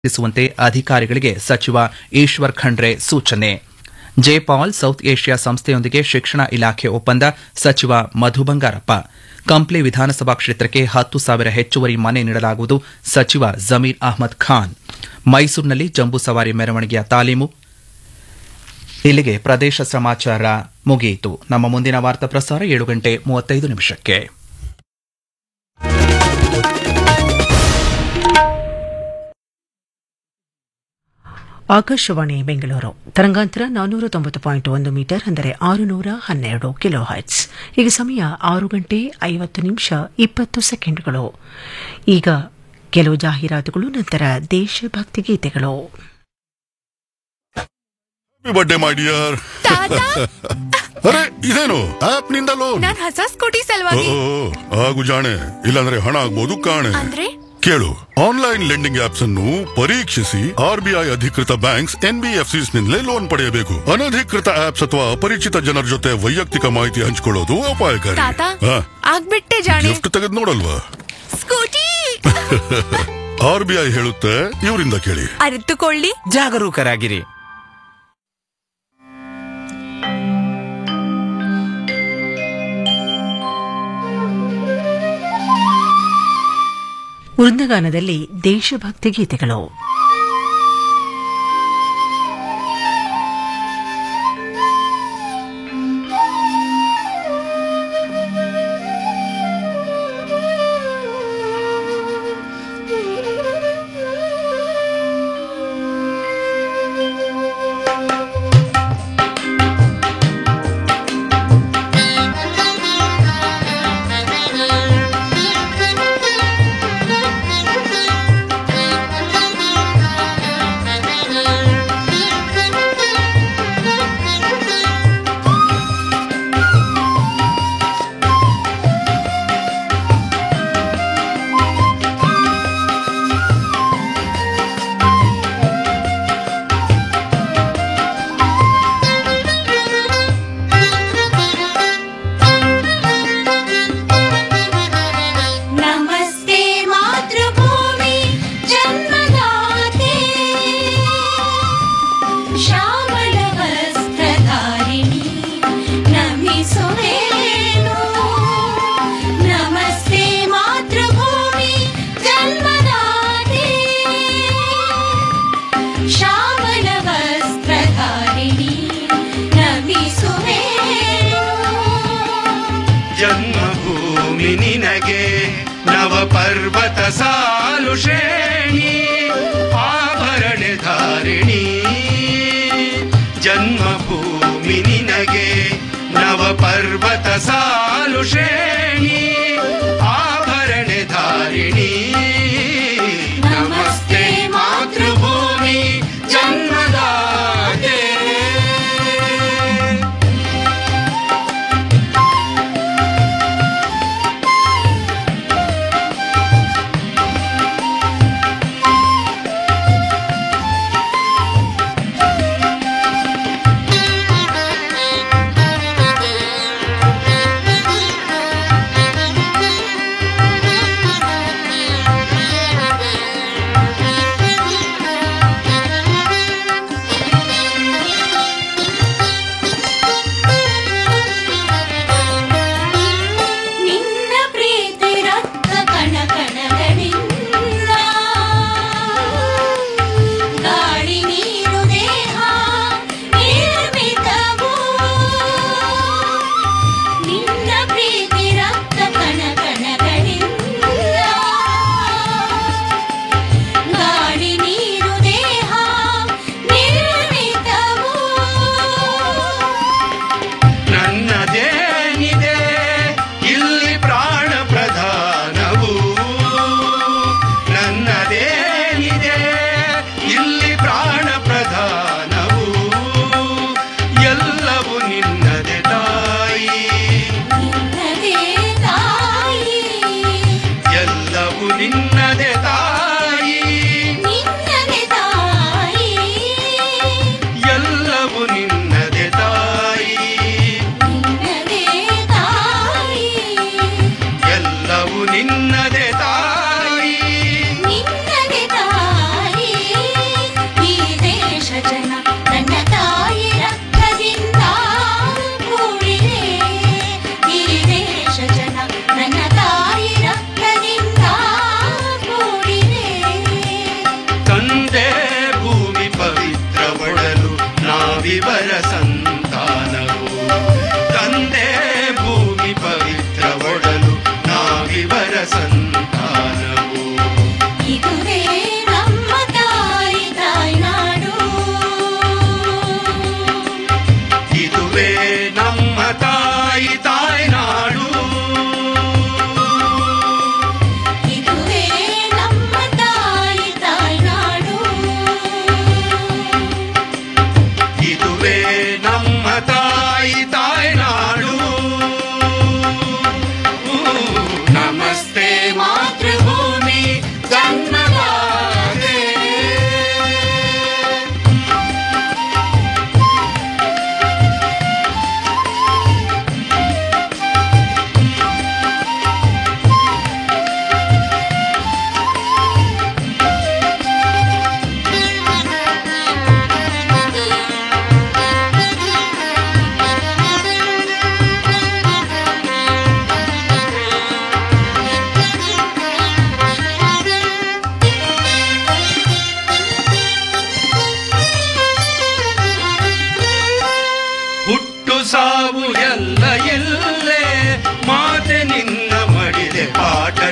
ನಡೆಸುವಂತೆ ಅಧಿಕಾರಿಗಳಿಗೆ ಸಚಿವ ಈಶ್ವರ್ ಖಂಡ್ರೆ ಸೂಚನೆ ಜೆಪಾಲ್ ಸೌತ್ ಏಷ್ಯಾ ಸಂಸ್ಥೆಯೊಂದಿಗೆ ಶಿಕ್ಷಣ ಇಲಾಖೆ ಒಪ್ಪಂದ ಸಚಿವ ಮಧು ಬಂಗಾರಪ್ಪ ಕಂಪ್ಲಿ ವಿಧಾನಸಭಾ ಕ್ಷೇತ್ರಕ್ಕೆ ಹತ್ತು ಸಾವಿರ ಹೆಚ್ಚುವರಿ ಮನೆ ನೀಡಲಾಗುವುದು ಸಚಿವ ಜಮೀರ್ ಅಹ್ಮದ್ ಖಾನ್ ಮೈಸೂರಿನಲ್ಲಿ ಜಂಬೂ ಸವಾರಿ ಮೆರವಣಿಗೆಯ ತಾಲೀಮು ಇಲ್ಲಿಗೆ ಪ್ರದೇಶ ಸಮಾಚಾರ ಮುಗಿಯಿತು ನಮ್ಮ ಮುಂದಿನ ವಾರ್ತಾ ಪ್ರಸಾರ ಏಳು ಗಂಟೆ ಮೂವತ್ತೈದು ನಿಮಿಷಕ್ಕೆ ಆಕಾಶವಾಣಿ ಬೆಂಗಳೂರು ತರಂಗಾಂತರ ನಾನ್ನೂರ ತೊಂಬತ್ತು ಪಾಯಿಂಟ್ ಒಂದು ಮೀಟರ್ ಅಂದರೆ ಆರುನೂರ ಹನ್ನೆರಡು ಕಿಲೋ ಹರ್ಟ್ಸ್ ಈಗ ಸಮಯ ಆರು ಗಂಟೆ ಐವತ್ತು ನಿಮಿಷ ಇಪ್ಪತ್ತು ಸೆಕೆಂಡ್ಗಳು ಈಗ ಕೆಲವು ಜಾಹೀರಾತುಗಳು ನಂತರ ದೇಶಭಕ್ತಿ ಗೀತೆಗಳು ಹ್ಯಾಪಿ ಬರ್ಡೇ ಮೈ ಡಿಯರ್ ಅರೆ ಇದೇನು ಆಪ್ ನಿಂದ ಲೋನ್ ನಾನ್ ಹೊಸ ಸ್ಕೂಟಿ ಸಲುವಾಗಿ ಆಗು ಜಾಣೆ ಇಲ್ಲಾಂದ್ರೆ ಹಣ ಆಗ್ಬೋದು ಕಾಣೆ ಅಂದ್ರೆ ಕೇಳು ಆನ್ಲೈನ್ ಲೆಂಡಿಂಗ್ ಆಪ್ಸ್ ಅನ್ನು ಪರೀಕ್ಷಿಸಿ ಆರ್ ಬಿ ಐ ಅಧಿಕೃತ banks N B F Cs ನಿಂದಲೇ ಲೋನ್ ಪಡೆಯಬೇಕು ಅನಧಿಕೃತ ಆಪ್ಸ್ ಅಥವಾ ಅಪರಿಚಿತ ಜನರ ಜೊತೆ ವೈಯಕ್ತಿಕ ಮಾಹಿತಿ ಹಂಚಿಕೊಳ್ಳೋದು ಅಪಾಯಕಾರಿ ತಾತ ಹಾ, ಆಗ್ಬಿಟ್ಟೆ ಜಾಣೆ ಗಿಫ್ಟ್ ತೆಗೆದು ನೋಡಲ್ವಾ ಸ್ಕೂಟಿ ಆರ್ ಬಿ ಐ ಹೇಳುತ್ತೆ ಇವರಿಂದ ಕೇಳಿ ಅರಿತುಕೊಳ್ಳಿ ಜಾಗರೂಕರಾಗಿರಿ ವೃಂದಗಾನದಲ್ಲಿ ದೇಶಭಕ್ತಿ ಗೀತೆಗಳು नमस्ते मातृभूमि जन्मदाते श्यामलवस्त्रधारिणी नमिसुरेणु नमस्ते मातृभूमि जन्मदाते श्यामलवस्त्रधारिणी नमिसुरेणु ಜನ್ಮಭೂಮಿ ನಿನಗೆ ನವ ಪರ್ವತ ಸಾಲು ಶ್ರೇಣಿ ಆಭರಣ ಧಾರಿಣಿ ಜನ್ಮಭೂಮಿ ನಿನಗೆ ನವ ಪರ್ವತ ಸಾಲು ಶ್ರೇಣಿ ಆಭರಣ ಧಾರಿಣಿ ನಮಸ್ತೆ ಮಾತೃಭೂಮಿ ಜನ್ಮದಾತೆ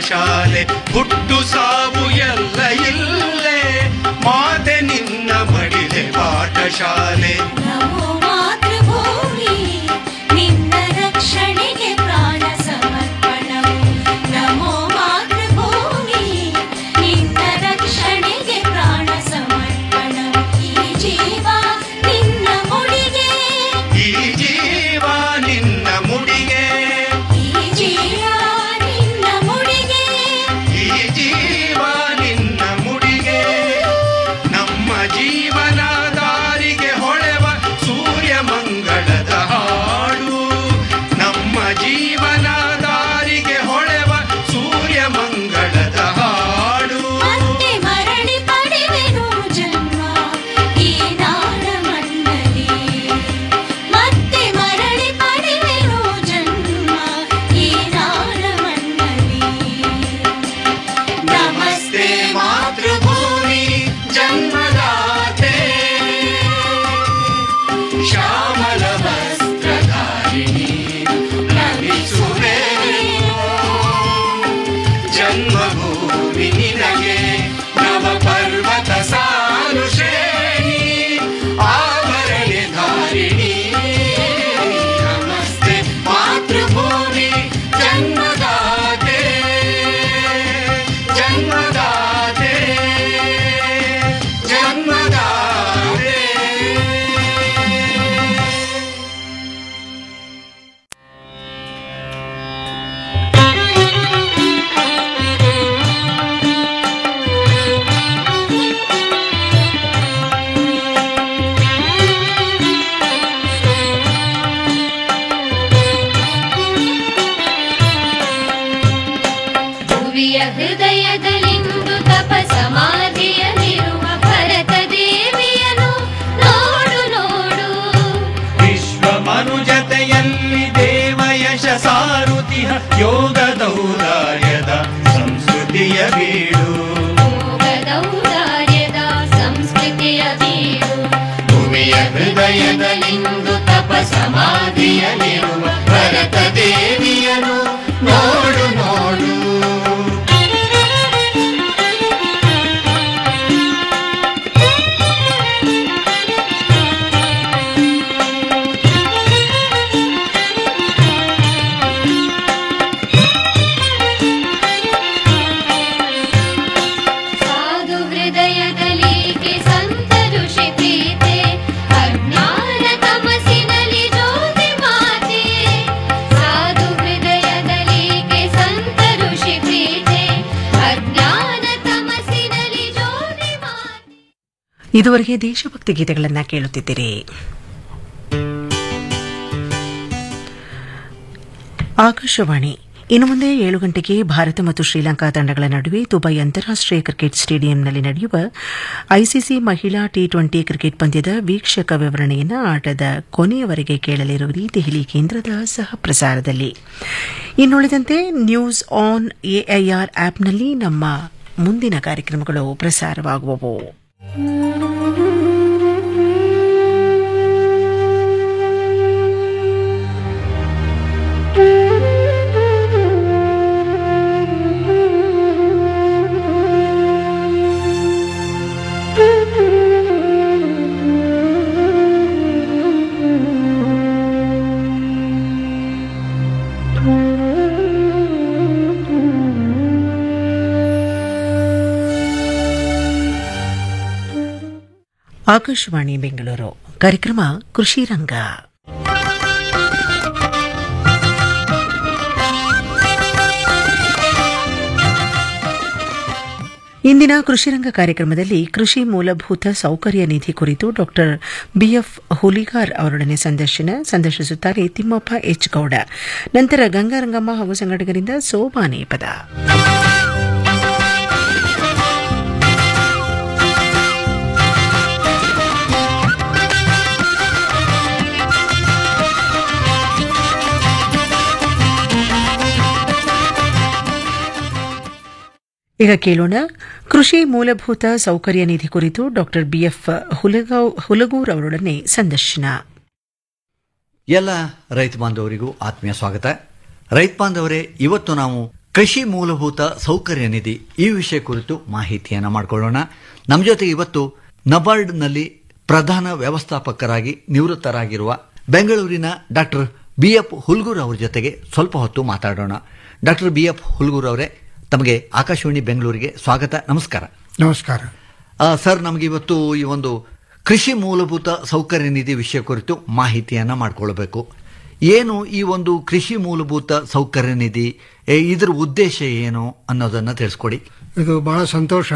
ಶಾಲೆ ಹುಟ್ಟು ಸಾವು ಎಲ್ಲ ಇಲ್ಲೇ ಮಾತೆ ನಿನ್ನ ಮಡಿಲೆ ಪಾಠಶಾಲೆ ನಮೋ ಮಾತೃಭೂಮಿ ನಿನ್ನ ರಕ್ಷಣೆಗೆ ಪ್ರಾಣ ಸಮರ್ಪಣವು ನಮೋ ಮಾತೃಭೂಮಿ ನಿನ್ನ ರಕ್ಷಣೆಗೆ ಪ್ರಾಣ ಸಮರ್ಪಣವು ಈ ಜೀವ ನಿನ್ನ ಮುಡಿಗೆ ಈ ಜೀವ ನಿನ್ನ ಮುಡಿಗೆ ಈ ಜೀವ ನಿನ್ನ ಮುಡಿಗೆ ಈ ಜೀವ ನಿನ್ನ ಮುಡಿಗೆ ನಮ್ಮ ಜೀವನ ದಾರಿಗೆ ಹೊಳೆವ ಸೂರ್ಯ ಮಂಗಳದ ಹಾಡು ನಮ್ಮ ಜೀವನ ದಾರಿಗೆ ಹೊಳೆವ ಸೂರ್ಯ ಮಂಗಳದ ಹಾಡು ಮತ್ತೆ ಮರಳಿ ಪಡೆವೆನು ಜನ್ಮ ಈ ನಾಡ ಮಣ್ಣಲ್ಲಿ ಮತ್ತೆ ಮರಳಿ ಪಡೆವೆನು ಜನ್ಮ ಈ ನಾಡ ಮಣ್ಣಲ್ಲಿ ನಮಸ್ತೆ ಮಾತೃಭೂಮಿ ಜನ್ಮದಾತೆ ಶ್ಯಾಮಲ ವಸ್ತ್ರಧಾರಿಣಿ ನಮಿಸುವೆ ಜನ್ಮಭೂಮಿ ನಿನಗೆ ನವ ಪರ್ವತ ಸಾಲು ಶ್ರೇಣಿ ಆಭರಣ ಧಾರಿಣಿ ನಮಸ್ತೆ ಮಾತೃಭೂಮಿ ಜನ್ಮದಾತೆ ಜನ್ಮದಾತೆ ಜನ್ಮದಾತೆ ಭುವಿಯ ಹೃದಯದಲ್ಲಿಂದು ತಪ ಸಮಾಧಿಯಲ್ಲಿರುವ ಭರತ ದೇವಿಯನು ನೋಡು ನೋಡು ವಿಶ್ವ ಮನುಜತೆಯಲ್ಲಿ ದೇವ ಯಶ ಸಾರುತಿಹ ಯೋಗದೌದಾರ್ಯದ ಸಂಸ್ಕೃತಿಯ ಬೀಡು ಯೋಗದೌದಾರ್ಯದ ಸಂಸ್ಕೃತಿಯ ಬೀಡು ಭೂಮಿಯ ಹೃದಯದಲ್ಲಿಂದು ತಪ ಸಮಾಧಿಯಲ್ಲಿರುವ ಭರತ ದೇವಿಯನು ನೋಡು ನೋಡು ಸಾಧು ಹೃದಯದಲ್ಲಿ ಸಂತ ಋಷಿ ಪ್ರೀತೆ ಅಜ್ಞಾನ ತಮಸಿನಲ್ಲಿ ಜ್ಯೋತಿ ಮಾತೆ ಸಾಧು ಹೃದಯದಲ್ಲಿ ಸಂತ ಋಷಿ ಪ್ರೀತೆ ಅಜ್ಞಾನ ತಮಸಿನಲ್ಲಿ ಜ್ಯೋತಿ ಮಾತೆ ಇದುವರೆಗೆ ದೇಶಭಕ್ತಿ ಗೀತೆಗಳನ್ನ ಕೇಳುತ್ತಿದ್ದೀರಿ ಆಕಾಶವಾಣಿ ಇನ್ನು ಮುಂದೆ ಏಳು ಗಂಟೆಗೆ ಭಾರತ ಮತ್ತು ಶ್ರೀಲಂಕಾ ತಂಡಗಳ ನಡುವೆ ದುಬೈ ಅಂತಾರಾಷ್ಟೀಯ ಕ್ರಿಕೆಟ್ ಸ್ಟೇಡಿಯಂನಲ್ಲಿ ನಡೆಯುವ ಐಸಿಸಿ ಮಹಿಳಾ ಟಿ ಟ್ವೆಂಟಿ ಕ್ರಿಕೆಟ್ ಪಂದ್ಯದ ವೀಕ್ಷಕ ವಿವರಣೆಯನ್ನು ಆಟದ ಕೊನೆಯವರೆಗೆ ಕೇಳಲಿರುವಿರಿ ದೆಹಲಿ ಕೇಂದ್ರದ ಸಹ ಪ್ರಸಾರದಲ್ಲಿ ಇನ್ನುಳಿದಂತೆ ನ್ಯೂಸ್ ಆನ್ ಎಐಆರ್ ಆಪ್ನಲ್ಲಿ ನಮ್ಮ ಮುಂದಿನ ಕಾರ್ಯಕ್ರಮಗಳು ಪ್ರಸಾರವಾಗುವವು ಆಕಾಶವಾಣಿ ಬೆಂಗಳೂರು ಕಾರ್ಯಕ್ರಮ ಕೃಷಿ ರಂಗ ಇಂದಿನ ಕೃಷಿರಂಗ ಕಾರ್ಯಕ್ರಮದಲ್ಲಿ ಕೃಷಿ ಮೂಲಭೂತ ಸೌಕರ್ಯ ನಿಧಿ ಕುರಿತು ಡಾಕ್ಟರ್ ಬಿಎಫ್ ಹುಲಿಗಾರ್ ಅವರೊಡನೆ ಸಂದರ್ಶನ ಸಂದರ್ಶಿಸುತ್ತಾರೆ ತಿಮ್ಮಪ್ಪ ಎಚ್ ಗೌಡ ನಂತರ ಗಂಗಾರಂಗಮ್ಮ ಹಾಗೂ ಸಂಘಟಕರಿಂದ ಸೋಬಾನೆ ಪದ ಈಗ ಕೇಳೋಣ ಕೃಷಿ ಮೂಲಭೂತ ಸೌಕರ್ಯ ನಿಧಿ ಕುರಿತು ಡಾಕ್ಟರ್ ಬಿಎಫ್ ಹುಲಗೂರ್ ಅವರೊಡನೆ ಸಂದರ್ಶನ ಎಲ್ಲ ರೈತ ಬಾಂಧವರಿಗೂ ಆತ್ಮೀಯ ಸ್ವಾಗತ ರೈತ ಬಾಂಧವರೇ ಇವತ್ತು ನಾವು ಕೃಷಿ ಮೂಲಭೂತ ಸೌಕರ್ಯ ನಿಧಿ ಈ ವಿಷಯ ಕುರಿತು ಮಾಹಿತಿಯನ್ನು ಮಾಡಿಕೊಳ್ಳೋಣ ನಮ್ಮ ಜೊತೆ ಇವತ್ತು ನಬಾರ್ಡ್ನಲ್ಲಿ ಪ್ರಧಾನ ವ್ಯವಸ್ಥಾಪಕರಾಗಿ ನಿವೃತ್ತರಾಗಿರುವ ಬೆಂಗಳೂರಿನ ಡಾಕ್ಟರ್ ಬಿ ಎಫ್ ಹುಲ್ಗೂರ್ ಅವರ ಜೊತೆಗೆ ಸ್ವಲ್ಪ ಹೊತ್ತು ಮಾತಾಡೋಣ ಡಾಕ್ಟರ್ ಬಿ ಎಫ್ ಹುಲ್ಗೂರ್ ಅವರೇ ತಮಗೆ ಆಕಾಶವಾಣಿ ಬೆಂಗಳೂರಿಗೆ ಸ್ವಾಗತ ನಮಸ್ಕಾರ ನಮಸ್ಕಾರ ಆ, ಸರ್ ನಮಗೆ ಇವತ್ತು ಈ ಒಂದು ಕೃಷಿ ಮೂಲಭೂತ ಸೌಕರ್ಯ ನಿಧಿ ವಿಷಯ ಕುರಿತು ಮಾಹಿತಿಯನ್ನ ಮಾಡಿಕೊಳ್ಬೇಕು ಏನು ಈ ಒಂದು ಕೃಷಿ ಮೂಲಭೂತ ಸೌಕರ್ಯ ನಿಧಿ ಏ, ಇದರ ಉದ್ದೇಶ ಏನು ಅನ್ನೋದನ್ನ ತಿಳಿಸ್ಕೊಡಿ ಇದು ಬಹಳ ಸಂತೋಷ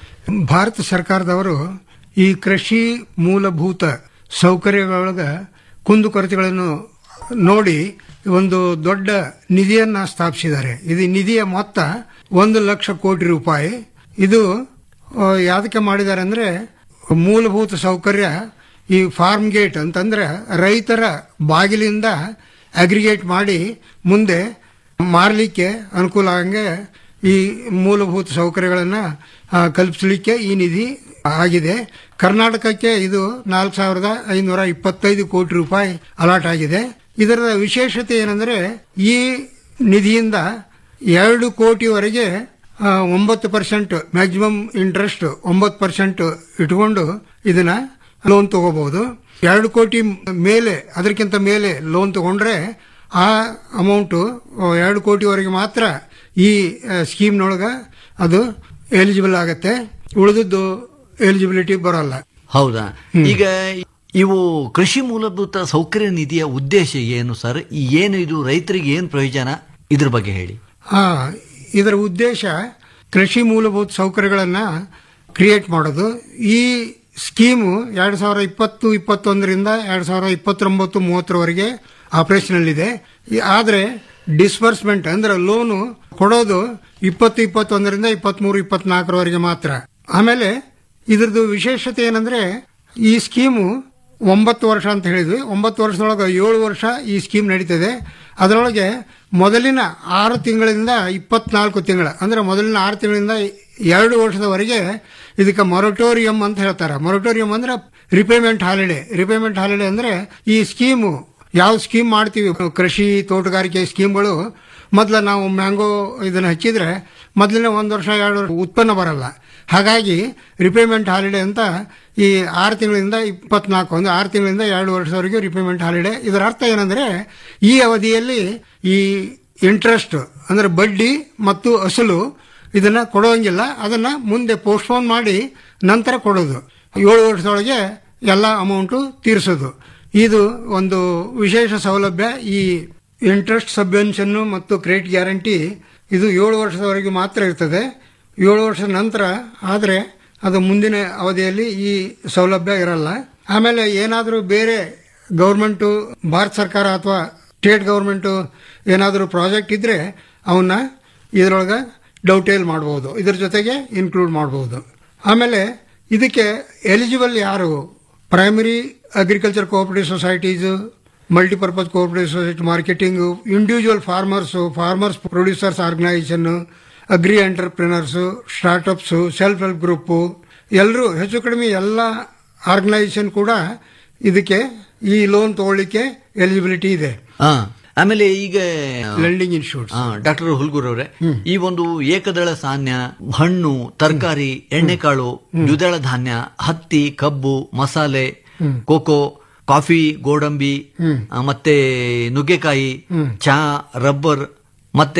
ಭಾರತ ಸರ್ಕಾರದವರು ಈ ಕೃಷಿ ಮೂಲಭೂತ ಸೌಕರ್ಯಗಳೊಳಗ ಕುಂದುಕೊರತೆಗಳನ್ನು ನೋಡಿ ಒಂದು ದೊಡ್ಡ ನಿಧಿಯನ್ನ ಸ್ಥಾಪಿಸಿದ್ದಾರೆ ಇದು ನಿಧಿಯ ಮೊತ್ತ ಒಂದು ಲಕ್ಷ ಕೋಟಿ ರೂಪಾಯಿ ಇದು ಆ, ಯಾವ್ದಕ್ಕೆ ಮಾಡಿದ್ದಾರೆ ಅಂದ್ರೆ ಮೂಲಭೂತ ಸೌಕರ್ಯ ಈ ಫಾರ್ಮ್ ಗೇಟ್ ಅಂತಂದ್ರೆ ರೈತರ ಬಾಗಿಲಿಂದ ಅಗ್ರಿಗೇಟ್ ಮಾಡಿ ಮುಂದೆ ಮಾರಲಿಕ್ಕೆ ಅನುಕೂಲ ಆಗಂಗೆ ಈ ಮೂಲಭೂತ ಸೌಕರ್ಯಗಳನ್ನು ಕಲ್ಪಿಸಲಿಕ್ಕೆ ಈ ನಿಧಿ ಆಗಿದೆ ಕರ್ನಾಟಕಕ್ಕೆ ಇದು ನಾಲ್ಕು ಸಾವಿರದ ಐನೂರ ಇಪ್ಪತ್ತೈದು ಕೋಟಿ ರೂಪಾಯಿ ಅಲಾಟ್ ಆಗಿದೆ ಇದರ ವಿಶೇಷತೆ ಏನಂದ್ರೆ ಈ ನಿಧಿಯಿಂದ ಎರಡು ಕೋಟಿವರೆಗೆ ಆ, ಒಂಬತ್ತು ಪರ್ಸೆಂಟ್ ಮ್ಯಾಕ್ಸಿಮಮ್ ಇಂಟ್ರೆಸ್ಟ್ ಒಂಬತ್ತು ಪರ್ಸೆಂಟ್ ಇಟ್ಕೊಂಡು ಇದನ್ನ ಲೋನ್ ತಗೋಬಹುದು ಎರಡು ಕೋಟಿ ಮೇಲೆ ಅದಕ್ಕಿಂತ ಮೇಲೆ ಲೋನ್ ತಗೊಂಡ್ರೆ ಆ ಅಮೌಂಟು ಎರಡು ಕೋಟಿವರೆಗೆ ಮಾತ್ರ ಈ ಸ್ಕೀಮ್ನೊಳಗ ಅದು ಎಲಿಜಿಬಲ್ ಆಗತ್ತೆ ಉಳಿದದ್ದು ಎಲಿಜಿಬಿಲಿಟಿ ಬರೋಲ್ಲ ಹೌದಾ ಈಗ ಇವು ಕೃಷಿ ಮೂಲಭೂತ ಸೌಕರ್ಯ ನಿಧಿಯ ಉದ್ದೇಶ ಏನು ಸರ್ ಈ ಏನು ಇದು ರೈತರಿಗೆ ಏನು ಪ್ರಯೋಜನ ಇದ್ರ ಬಗ್ಗೆ ಹೇಳಿ ಆ, ಇದರ ಉದ್ದೇಶ ಕೃಷಿ ಮೂಲಭೂತ ಸೌಕರ್ಯಗಳನ್ನು ಕ್ರಿಯೇಟ್ ಮಾಡೋದು ಈ ಸ್ಕೀಮು ಎರಡು ಸಾವಿರ ಇಪ್ಪತ್ತು ಇಪ್ಪತ್ತೊಂದರಿಂದ ಎರಡು ಸಾವಿರ ಇಪ್ಪತ್ತೊಂಬತ್ತು ಮೂವತ್ತರವರೆಗೆ ಆಪರೇಷನಲ್ಲಿದೆ ಆದರೆ ಡಿಸ್ಬರ್ಸ್ಮೆಂಟ್ ಅಂದ್ರೆ ಲೋನು ಕೊಡೋದು ಇಪ್ಪತ್ತು ಇಪ್ಪತ್ತೊಂದರಿಂದ ಇಪ್ಪತ್ಮೂರು ಇಪ್ಪತ್ನಾಲ್ಕರವರೆಗೆ ಮಾತ್ರ ಆಮೇಲೆ ಇದ್ರದ್ದು ವಿಶೇಷತೆ ಏನಂದ್ರೆ ಈ ಸ್ಕೀಮು ಒಂಬತ್ತು ವರ್ಷ ಅಂತ ಹೇಳಿದ್ವಿ ಒಂಬತ್ತು ವರ್ಷದೊಳಗೆ ಏಳು ವರ್ಷ ಈ ಸ್ಕೀಮ್ ನಡೀತದೆ ಅದರೊಳಗೆ ಮೊದಲಿನ ಆರು ತಿಂಗಳಿಂದ ಇಪ್ಪತ್ನಾಲ್ಕು ತಿಂಗಳ ಅಂದ್ರೆ ಮೊದಲಿನ ಆರು ತಿಂಗಳಿಂದ ಎರಡು ವರ್ಷದವರೆಗೆ ಇದಕ್ಕೆ ಮೊರಟೋರಿಯಂ ಅಂತ ಹೇಳ್ತಾರೆ ಮೊರಟೋರಿಯಂ ಅಂದ್ರೆ ರಿಪೇಮೆಂಟ್ ಹಾಲಿಡೇ ರಿಪೇಮೆಂಟ್ ಹಾಲಿಡೇ ಅಂದ್ರೆ ಈ ಸ್ಕೀಮು ಯಾವ ಸ್ಕೀಮ್ ಮಾಡ್ತೀವಿ ಕೃಷಿ ತೋಟಗಾರಿಕೆ ಸ್ಕೀಮ್ಗಳು ಮೊದಲ ನಾವು ಮ್ಯಾಂಗೋ ಇದನ್ನ ಹಚ್ಚಿದ್ರೆ ಮೊದಲಿನ ಒಂದು ವರ್ಷ ಎರಡು ವರ್ಷ ಉತ್ಪನ್ನ ಬರಲ್ಲ ಹಾಗಾಗಿ ರಿಪೇಮೆಂಟ್ ಹಾಲಿಡೇ ಅಂತ ಈ ಆರು ತಿಂಗಳಿಂದ ಇಪ್ಪತ್ನಾಲ್ಕು ಒಂದು ಆರು ತಿಂಗಳಿಂದ ಎರಡು ವರ್ಷದವರೆಗೆ ರಿಪೇಮೆಂಟ್ ಹಾಲಿಡೇ ಇದರ ಅರ್ಥ ಏನಂದ್ರೆ ಈ ಅವಧಿಯಲ್ಲಿ ಈ ಇಂಟ್ರೆಸ್ಟ್ ಅಂದ್ರೆ ಬಡ್ಡಿ ಮತ್ತು ಅಸಲು ಇದನ್ನ ಕೊಡೋಂಗಿಲ್ಲ ಅದನ್ನ ಮುಂದೆ ಪೋಸ್ಟ್ಪೋನ್ ಮಾಡಿ ನಂತರ ಕೊಡೋದು ಏಳು ವರ್ಷದೊಳಗೆ ಎಲ್ಲ ಅಮೌಂಟು ತೀರಿಸೋದು ಇದು ಒಂದು ವಿಶೇಷ ಸೌಲಭ್ಯ ಈ ಇಂಟ್ರೆಸ್ಟ್ ಸಬ್ವೆನ್ಷನ್ ಮತ್ತು ಕ್ರೆಡಿಟ್ ಗ್ಯಾರಂಟಿ ಇದು ಏಳು ವರ್ಷದವರೆಗೆ ಮಾತ್ರ ಇರ್ತದೆ ಏಳು ವರ್ಷದ ನಂತರ ಆದರೆ ಅದು ಮುಂದಿನ ಅವಧಿಯಲ್ಲಿ ಈ ಸೌಲಭ್ಯ ಇರಲ್ಲ ಆಮೇಲೆ ಏನಾದರೂ ಬೇರೆ ಗೌರ್ಮೆಂಟು ಭಾರತ ಸರ್ಕಾರ ಅಥವಾ ಸ್ಟೇಟ್ ಗೌರ್ಮೆಂಟು ಏನಾದರೂ ಪ್ರಾಜೆಕ್ಟ್ ಇದ್ರೆ ಅವನ್ನ ಇದರೊಳಗೆ ಡೌಟೇಲ್ ಮಾಡಬಹುದು ಇದ್ರ ಜೊತೆಗೆ ಇನ್ಕ್ಲೂಡ್ ಮಾಡಬಹುದು ಆಮೇಲೆ ಇದಕ್ಕೆ ಎಲಿಜಿಬಲ್ ಯಾರು primary agriculture cooperative societies multipurpose cooperative society marketing individual farmers farmers producers organisation agri entrepreneurs startups self help group ಎಲ್ಲರೂ ಹೆಚ್ಚು ಕಡಿಮೆ ಎಲ್ಲ ಆರ್ಗನೈಸೇಷನ್ ಕೂಡ ಇದಕ್ಕೆ ಈ ಲೋನ್ ತಗೊಳ್ಳಿಕ್ಕೆ ಎಲಿಜಿಬಿಲಿಟಿ ಇದೆ ಆ, ಆಮೇಲೆ ಈಗ ಲೆಂಡಿಂಗ್ ಇನ್ಸ್ಟಿಟ್ಯೂಟ್ ಡಾಕ್ಟರ್ ಹುಲ್ಗೂರ್ ಅವರೇ ಈ ಒಂದು ಏಕದಳ ಧಾನ್ಯ ಹಣ್ಣು ತರಕಾರಿ ಎಣ್ಣೆಕಾಳು ದ್ವಿದಳ ಧಾನ್ಯ ಹತ್ತಿ ಕಬ್ಬು ಮಸಾಲೆ ಕೋಕೋ ಕಾಫಿ ಗೋಡಂಬಿ ಆ, ಮತ್ತೆ ನುಗ್ಗೆಕಾಯಿ ಚಹಾ ರಬ್ಬರ್ ಮತ್ತೆ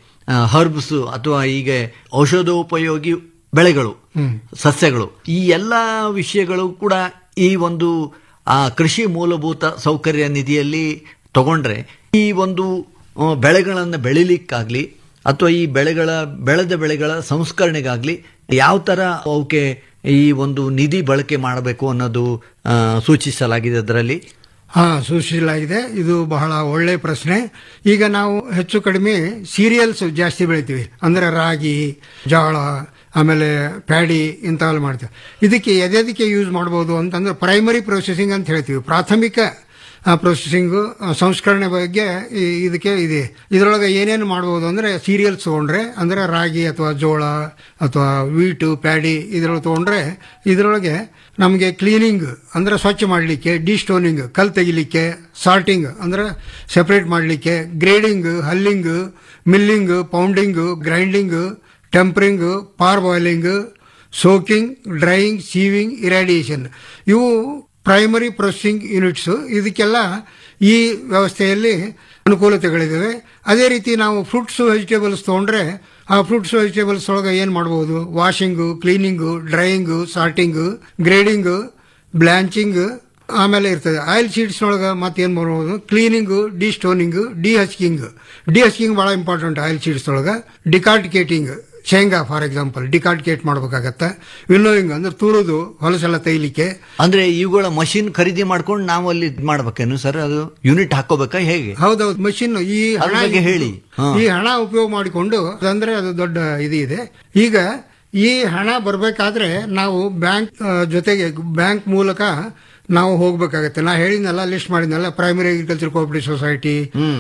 ಹರ್ಬ್ಸ್ ಅಥವಾ ಈಗ ಔಷಧೋಪಯೋಗಿ ಬೆಳೆಗಳು ಸಸ್ಯಗಳು ಈ ಎಲ್ಲ ವಿಷಯಗಳು ಕೂಡ ಈ ಒಂದು ಆ ಕೃಷಿ ಮೂಲಭೂತ ಸೌಕರ್ಯ ನಿಧಿಯಲ್ಲಿ ತಗೊಂಡ್ರೆ ಈ ಒಂದು ಆ, ಬೆಳೆಗಳನ್ನ ಬೆಳಿಲಿಕ್ಕಾಗ್ಲಿ ಅಥವಾ ಈ ಬೆಳೆಗಳ ಬೆಳೆದ ಬೆಳೆಗಳ ಸಂಸ್ಕರಣೆಗಾಗ್ಲಿ ಯಾವ ತರ ಅವಕ್ಕೆ ಈ ಒಂದು ನಿಧಿ ಬಳಕೆ ಮಾಡಬೇಕು ಅನ್ನೋದು ಆ, ಸೂಚಿಸಲಾಗಿದೆ ಅದರಲ್ಲಿ ಹಾ ಸೂಚಿಸಲಾಗಿದೆ ಇದು ಬಹಳ ಒಳ್ಳೆ ಪ್ರಶ್ನೆ ಈಗ ನಾವು ಹೆಚ್ಚು ಕಡಿಮೆ ಸೀರಿಯಲ್ಸ್ ಜಾಸ್ತಿ ಬೆಳಿತೀವಿ ಅಂದ್ರೆ ರಾಗಿ ಜೋಳ ಆಮೇಲೆ ಪ್ಯಾಡಿ ಇಂಥವೆಲ್ಲ ಮಾಡ್ತೀವಿ ಇದಕ್ಕೆ ಎದೆದಕ್ಕೆ ಯೂಸ್ ಮಾಡ್ಬೋದು ಅಂತಂದ್ರೆ ಪ್ರೈಮರಿ ಪ್ರೊಸೆಸಿಂಗ್ ಅಂತ ಹೇಳ್ತೀವಿ ಪ್ರಾಥಮಿಕ ಪ್ರೊಸೆಸಿಂಗು ಸಂಸ್ಕರಣೆ ಬಗ್ಗೆ ಈ- ಇದಕ್ಕೆ ಇದೆ ಇದರೊಳಗೆ ಏನೇನು ಮಾಡ್ಬೋದು ಅಂದ್ರೆ ಸೀರಿಯಲ್ಸ್ ತಗೊಂಡ್ರೆ ಅಂದ್ರೆ ರಾಗಿ ಅಥವಾ ಜೋಳ ಅಥವಾ ವೀಟು ಪ್ಯಾಡಿ ಇದರೊಳಗೆ ತಗೊಂಡ್ರೆ ಇದರೊಳಗೆ ನಮಗೆ ಕ್ಲೀನಿಂಗ್ ಅಂದ್ರೆ ಸ್ವಚ್ಛ ಮಾಡಲಿಕ್ಕೆ ಡಿಸ್ಟೋನಿಂಗ್ ಕಲ್ ತೆಗಿಲಿಕ್ಕೆ ಸಾರ್ಟಿಂಗ್ ಅಂದ್ರೆ ಸೆಪರೇಟ್ ಮಾಡಲಿಕ್ಕೆ grading hulling milling pounding grinding tempering parboiling soaking drying sieving irradiation ಇವು ಪ್ರೈಮರಿ ಪ್ರೊಸೆಸಿಂಗ್ ಯೂನಿಟ್ಸ್ ಇದಕ್ಕೆಲ್ಲ ಈ ವ್ಯವಸ್ಥೆಯಲ್ಲಿ ಅನುಕೂಲತೆಗಳಿದ್ದಾವೆ ಅದೇ ರೀತಿ ನಾವು ಫ್ರೂಟ್ಸ್ ವೆಜಿಟೇಬಲ್ಸ್ ತೊಗೊಂಡ್ರೆ ಆ ಫ್ರೂಟ್ಸ್ ವೆಜಿಟೇಬಲ್ಸ್ ಒಳಗೆ ಏನು ಮಾಡ್ಬೋದು washing cleaning drying sorting grading blanching ಆಮೇಲೆ ಇರ್ತದೆ ಆಯಿಲ್ ಶೀಟ್ಸ್ ಒಳಗೆ ಮತ್ತೇನು ಮಾಡ್ಬೋದು cleaning destoning dehusking dehusking ಭಾಳ ಇಂಪಾರ್ಟೆಂಟ್ ಆಯಿಲ್ ಶೀಟ್ಸ್ ಒಳಗೆ ಡಿಕಾರ್ಟಿಕೇಟಿಂಗ್ ಶೇಂಗಾ ಫಾರ್ ಎಕ್ಸಾಂಪಲ್ ಡಿಕಾರ್ಟಿಕೇಟ್ ಮಾಡ್ಬೇಕಾಗತ್ತೆ ವಿನ್ನೋಯಿಂಗ್ ಅಂದ್ರೆ ತುರುದು ಹೊಲಸೆಲ್ಲ ತೈಲಿಕ್ಕೆ ಅಂದ್ರೆ ಇವುಗಳ ಮಷಿನ್ ಖರೀದಿ ಮಾಡ್ಕೊಂಡು ನಾವು ಅಲ್ಲಿ ಇದ್ ಮಾಡ್ಬೇಕೇನು ಸರ್ ಅದು ಯೂನಿಟ್ ಹಾಕೋಬೇಕಾ ಹೇಗೆ ಹೌದೌದು ಮಷಿನ್ ಈ ಅದ್ರ ಹಣ ಬಗ್ಗೆ ಹೇಳಿ. ಹಾ. ಈ ಹಣ ಉಪಯೋಗ ಮಾಡಿಕೊಂಡು ಅಂದ್ರೆ ಅದು ದೊಡ್ಡ ಇದು ಇದೆ ಈಗ ಈ ಹಣ ಬರಬೇಕಾದ್ರೆ ನಾವು ಬ್ಯಾಂಕ್ ಆ, ಜೊತೆಗೆ ಬ್ಯಾಂಕ್ ಮೂಲಕ ನಾವು ಹೋಗ್ಬೇಕಾಗತ್ತೆ ನಾ ಹೇಳಿದ್ನಲ್ಲ ಲಿಸ್ಟ್ ಮಾಡಿದ್ನಲ್ಲ primary agriculture cooperative society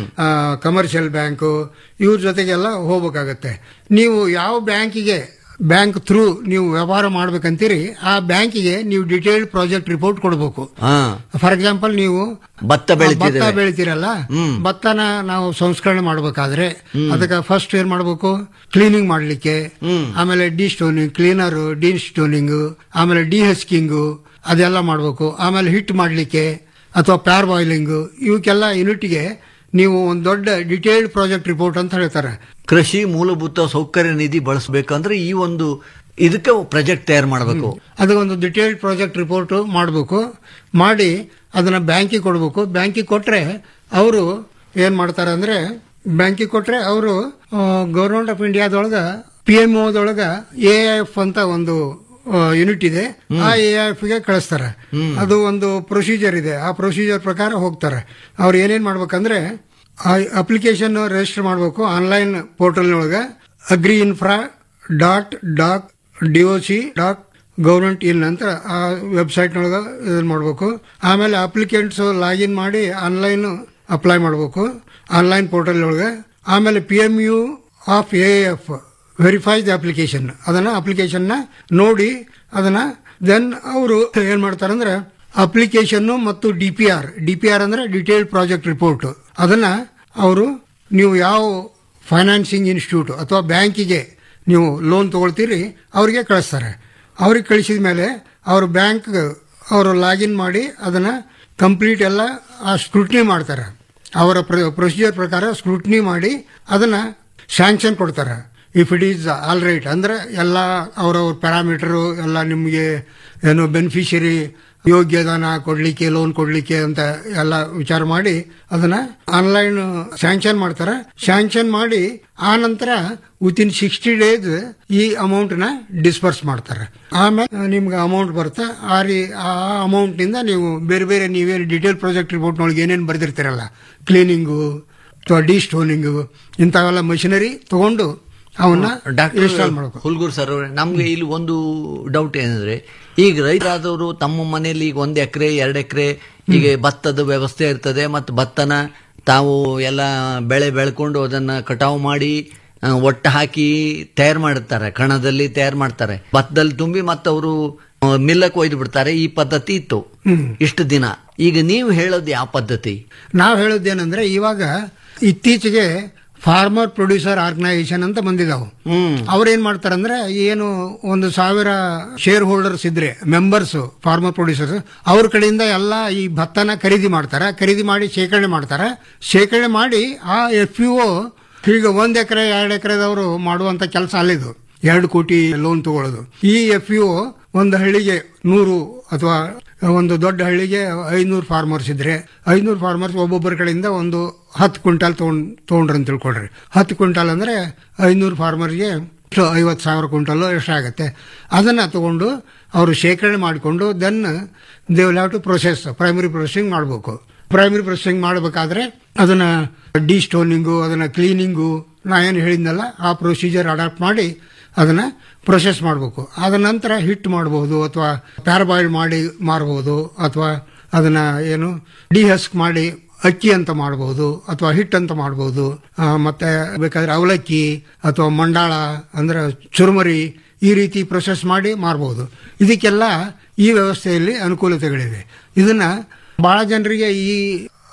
commercial bank ಇವ್ರ ಜೊತೆಗೆಲ್ಲ ಹೋಗ್ಬೇಕಾಗತ್ತೆ ನೀವು ಯಾವ ಬ್ಯಾಂಕಿಗೆ ಬ್ಯಾಂಕ್ ಥ್ರೂ ನೀವು ವ್ಯವಹಾರ ಮಾಡ್ಬೇಕಂತೀರಿ ಆ ಬ್ಯಾಂಕಿಗೆ ನೀವು ಡಿಟೇಲ್ಡ್ ಪ್ರಾಜೆಕ್ಟ್ ರಿಪೋರ್ಟ್ ಕೊಡಬೇಕು ಹಾ ಫಾರ್ ಎಕ್ಸಾಂಪಲ್ ನೀವು ಭತ್ತ ಬೆಳಿತಿದ್ದೇವೆ. ಭತ್ತ ಬೆಳಿತೀರಲ್ಲ ಭತ್ತನ ನಾವು ಸಂಸ್ಕರಣೆ ಮಾಡಬೇಕಾದ್ರೆ ಅದಕ್ಕೆ ಫಸ್ಟ್ ಏನ್ ಮಾಡ್ಬೇಕು ಕ್ಲೀನಿಂಗ್ ಮಾಡ್ಲಿಕ್ಕೆ ಆಮೇಲೆ destoning cleaner destoning ಆಮೇಲೆ ಡಿ ಹಸ್ಕಿಂಗು ಅದೆಲ್ಲ ಮಾಡ್ಬೇಕು ಆಮೇಲೆ ಹಿಟ್ ಮಾಡ್ಲಿಕ್ಕೆ ಅಥವಾ ಪ್ಯಾರ್ ಬಾಯ್ಲಿಂಗ್ ಇವಕ್ಕೆಲ್ಲ ಯೂನಿಟ್ಗೆ ನೀವು ಒಂದು ದೊಡ್ಡ ಡಿಟೇಲ್ಡ್ ಪ್ರಾಜೆಕ್ಟ್ ರಿಪೋರ್ಟ್ ಅಂತ ಹೇಳ್ತಾರೆ ಕೃಷಿ ಮೂಲಭೂತ ಸೌಕರ್ಯ ನಿಧಿ ಬಳಸಬೇಕಂದ್ರೆ ಈ ಒಂದು ಇದಕ್ಕೆ ಪ್ರಾಜೆಕ್ಟ್ ತಯಾರು ಮಾಡಬೇಕು ಅದಕ್ಕೊಂದು ಡಿಟೇಲ್ಡ್ ಪ್ರಾಜೆಕ್ಟ್ ರಿಪೋರ್ಟ್ ಮಾಡಬೇಕು ಮಾಡಿ ಅದನ್ನ ಬ್ಯಾಂಕಿಗೆ ಕೊಡಬೇಕು ಬ್ಯಾಂಕಿಗೆ ಕೊಟ್ರೆ ಅವರು ಏನ್ ಮಾಡ್ತಾರೆ ಅಂದ್ರೆ ಬ್ಯಾಂಕಿಗೆ ಕೊಟ್ರೆ ಅವರು ಗೌರ್ಮೆಂಟ್ ಆಫ್ ಇಂಡಿಯಾದೊಳಗ ಪಿ ಎಂ ಒದೊಳಗ ಎ ಎಫ್ ಅಂತ ಒಂದು ಯೂನಿಟ್ ಇದೆ ಆ ಎ ಎಫ್ ಗೆ ಕಳಿಸ್ತಾರೆ ಅದು ಒಂದು ಪ್ರೊಸೀಜರ್ ಇದೆ ಆ ಪ್ರೊಸೀಜರ್ ಪ್ರಕಾರ ಹೋಗ್ತಾರೆ ಅವ್ರು ಏನೇನ್ ಮಾಡ್ಬೇಕಂದ್ರೆ ಆ ಅಪ್ಲಿಕೇಶನ್ ರಿಜಿಸ್ಟರ್ ಮಾಡಬೇಕು ಆನ್ಲೈನ್ ಪೋರ್ಟಲ್ನೊಳಗೆ agri infra dot doc D O C dot government in ಅಂತ ಆ ವೆಬ್ಸೈಟ್ನೊಳಗೆ ಇದನ್ನ ಮಾಡಬೇಕು ಆಮೇಲೆ ಅಪ್ಲಿಕೆಂಟ್ಸ್ ಲಾಗಿನ್ ಮಾಡಿ ಆನ್ಲೈನ್ ಅಪ್ಲೈ ಮಾಡಬೇಕು ಆನ್ಲೈನ್ ಪೋರ್ಟಲ್ ಒಳಗೆ ಆಮೇಲೆ P M U of A F verify the application ಅದನ್ನ ಅಪ್ಲಿಕೇಶನ್ನ ನೋಡಿ ಅದನ್ನ ದೆನ್ ಅವರು ಏನ್ ಮಾಡ್ತಾರಂದ್ರೆ ಅಪ್ಲಿಕೇಶನ್ ಮತ್ತು D P R D P R ಅಂದ್ರೆ ಡಿಟೇಲ್ಡ್ ಪ್ರಾಜೆಕ್ಟ್ ರಿಪೋರ್ಟ್ ಅದನ್ನ ಅವರು ನೀವು ಯಾವ ಫೈನಾನ್ಸಿಂಗ್ ಇನ್ಸ್ಟಿಟ್ಯೂಟ್ ಅಥವಾ ಬ್ಯಾಂಕಿಗೆ ನೀವು ಲೋನ್ ತಗೊಳ್ತೀರಿ ಅವರಿಗೆ ಕಳಿಸ್ತಾರೆ ಅವ್ರಿಗೆ ಕಳಿಸಿದ ಮೇಲೆ ಅವರು ಬ್ಯಾಂಕ್ ಅವರು ಲಾಗಿನ್ ಮಾಡಿ ಅದನ್ನ ಕಂಪ್ಲೀಟ್ ಎಲ್ಲ ಆ ಸ್ಕ್ರೂಟ್ನಿ ಮಾಡ್ತಾರೆ ಅವರ ಪ್ರೊಸೀಜರ್ ಪ್ರಕಾರ ಸ್ಕ್ರೂಟ್ನಿ ಮಾಡಿ ಅದನ್ನ ಸ್ಯಾಂಕ್ಷನ್ ಕೊಡ್ತಾರೆ if it is all right ಅಂದ್ರೆ ಎಲ್ಲ ಅವರವ್ರ ಪ್ಯಾರಾಮೀಟರು ಎಲ್ಲ ನಿಮಗೆ ಏನು ಬೆನಿಫಿಷರಿ ಯೋಗ್ಯದಾನ ಕೊಡ್ಲಿಕ್ಕೆ ಲೋನ್ ಕೊಡ್ಲಿಕ್ಕೆ ಅಂತ ಎಲ್ಲ ವಿಚಾರ ಮಾಡಿ ಅದನ್ನ ಆನ್ಲೈನ್ ಸ್ಯಾಂಕ್ಷನ್ ಮಾಡ್ತಾರೆ ಸ್ಯಾಂಕ್ಷನ್ ಮಾಡಿ ಆ ನಂತರ ವಿತಿನ್ ಸಿಕ್ಸ್ಟಿ ಡೇಸ್ ಈ ಅಮೌಂಟ್ ನ ಡಿಸ್ಪರ್ಸ್ ಮಾಡ್ತಾರೆ ಆಮೇಲೆ ನಿಮ್ಗೆ ಅಮೌಂಟ್ ಬರುತ್ತೆ ಆ ರೀ ಆ ಅಮೌಂಟ್ ನಿಂದ ನೀವು ಬೇರೆ ಬೇರೆ ನೀವೇನು ಡಿಟೇಲ್ ಪ್ರಾಜೆಕ್ಟ್ ರಿಪೋರ್ಟ್ ನೊಳಗೆ ಏನೇನು ಬರೆದಿರ್ತೀರಲ್ಲ ಕ್ಲೀನಿಂಗು ಅಥವಾ ಡಿ ಸ್ಟೋನಿಂಗು ಇಂಥವೆಲ್ಲ ಮಷಿನರಿ ತಗೊಂಡು ಅವನ್ನ ಡಾಕ್ಟರ್ ಇನ್ಸ್ಟಾಲ್ ಮಾಡಬೇಕು ಹುಲ್ಗೂರ್ ಸರ್ ಅವರೇ ನಮ್ಗೆ ಇಲ್ಲಿ ಒಂದು ಡೌಟ್ ಏನಂದ್ರೆ ಈಗ ರೈತರಾದವರು ತಮ್ಮ ಮನೆಯಲ್ಲಿ ಈಗ ಒಂದ್ ಎಕರೆ ಎರಡು ಎಕರೆ ಈಗ ಭತ್ತದ ವ್ಯವಸ್ಥೆ ಇರ್ತದೆ ಮತ್ತು ಭತ್ತನ ತಾವು ಎಲ್ಲ ಬೆಳೆ ಬೆಳ್ಕೊಂಡು ಅದನ್ನ ಕಟಾವು ಮಾಡಿ ಆ, ಒಟ್ಟ ಹಾಕಿ ತಯಾರು ಮಾಡುತ್ತಾರೆ ಕಣದಲ್ಲಿ ತಯಾರು ಮಾಡ್ತಾರೆ ಭತ್ತದಲ್ಲಿ ತುಂಬಿ ಮತ್ತವರು ಮಿಲ್ಲಕ್ಕೆ ಒಯ್ದು ಬಿಡ್ತಾರೆ ಈ ಪದ್ಧತಿ ಇತ್ತು ಇಷ್ಟು ದಿನ ಈಗ ನೀವು ಹೇಳೋದು ಯಾವ ಪದ್ಧತಿ ನಾವು ಹೇಳೋದೇನಂದ್ರೆ ಇವಾಗ ಇತ್ತೀಚೆಗೆ ಫಾರ್ಮರ್ ಪ್ರೊಡ್ಯೂಸರ್ ಆರ್ಗನೈಸೇಷನ್ ಅಂತ ಬಂದಿದಾವು ಅವ್ರೇನ್ ಮಾಡ್ತಾರಂದ್ರೆ ಏನು ಒಂದು ಸಾವಿರ ಶೇರ್ ಹೋಲ್ಡರ್ಸ್ ಇದ್ರೆ ಮೆಂಬರ್ಸ್ ಫಾರ್ಮರ್ ಪ್ರೊಡ್ಯೂಸರ್ಸ್ ಅವ್ರ ಕಡೆಯಿಂದ ಎಲ್ಲ ಈ ಭತ್ತನ ಖರೀದಿ ಮಾಡ್ತಾರೆ ಖರೀದಿ ಮಾಡಿ ಶೇಖರಣೆ ಮಾಡ್ತಾರೆ ಶೇಖರಣೆ ಮಾಡಿ ಆ ಎಫ್ ಯು ಈಗ ಒಂದ್ ಎಕರೆ ಎರಡು ಎಕರೆದವರು ಮಾಡುವಂತ ಕೆಲಸ ಅಲ್ಲಿದು ಎರಡು ಕೋಟಿ ಲೋನ್ ತಗೊಳ್ಳೋದು ಈ ಎಫ್ ಯು ಒಂದು ಹಳ್ಳಿಗೆ ನೂರು ಅಥವಾ ಒಂದು ದೊಡ್ಡ ಹಳ್ಳಿಗೆ ಐನೂರು ಫಾರ್ಮರ್ಸ್ ಇದ್ರೆ ಐನೂರು ಫಾರ್ಮರ್ಸ್ ಒಬ್ಬೊಬ್ಬರ ಕಡೆಯಿಂದ ಒಂದು ಹತ್ತು ಕ್ವಿಂಟಾಲ್ ತಗೊಂಡ್ ತಗೊಂಡ್ರಿ ಅಂತ ತಿಳ್ಕೊಳ್ರಿ ಹತ್ತು ಕ್ವಿಂಟಾಲ್ ಅಂದ್ರೆ ಐನೂರು ಫಾರ್ಮರ್ಗೆ ಐವತ್ತು ಸಾವಿರ ಕ್ವಿಂಟಲ್ ಎಷ್ಟಾಗತ್ತೆ ಅದನ್ನ ತಗೊಂಡು ಅವರು ಶೇಖರಣೆ ಮಾಡಿಕೊಂಡು then they will have to process primary processing ಮಾಡಬೇಕು ಪ್ರೈಮರಿ ಪ್ರೊಸೆಸಿಂಗ್ ಮಾಡಬೇಕಾದ್ರೆ ಅದನ್ನ ಡಿ ಸ್ಟೋನಿಂಗು ಅದನ್ನ ಕ್ಲೀನಿಂಗು ನಾ ಏನು ಹೇಳಿದ್ನಲ್ಲ ಆ ಪ್ರೊಸೀಜರ್ ಅಡಾಪ್ಟ್ ಮಾಡಿ ಅದನ್ನ ಪ್ರೊಸೆಸ್ ಮಾಡಬೇಕು ಅದ ನಂತರ ಹಿಟ್ ಮಾಡಬಹುದು ಅಥವಾ ಪ್ಯಾರಬಾಯ್ಲ್ ಮಾಡಿ ಮಾರಬಹುದು ಅಥವಾ ಅದನ್ನ ಏನು ಡಿಹಸ್ಕ್ ಮಾಡಿ ಅಕ್ಕಿ ಅಂತ ಮಾಡಬಹುದು ಅಥವಾ ಹಿಟ್ ಅಂತ ಮಾಡಬಹುದು ಮತ್ತೆ ಬೇಕಾದ್ರೆ ಅವಲಕ್ಕಿ ಅಥವಾ ಮಂಡಾಳ ಅಂದ್ರೆ ಚುರುಮರಿ ಈ ರೀತಿ ಪ್ರೊಸೆಸ್ ಮಾಡಿ ಮಾರಬಹುದು ಇದಕ್ಕೆಲ್ಲ ಈ ವ್ಯವಸ್ಥೆಯಲ್ಲಿ ಅನುಕೂಲತೆಗಳಿವೆ ಇದನ್ನ ಬಹಳ ಜನರಿಗೆ ಈ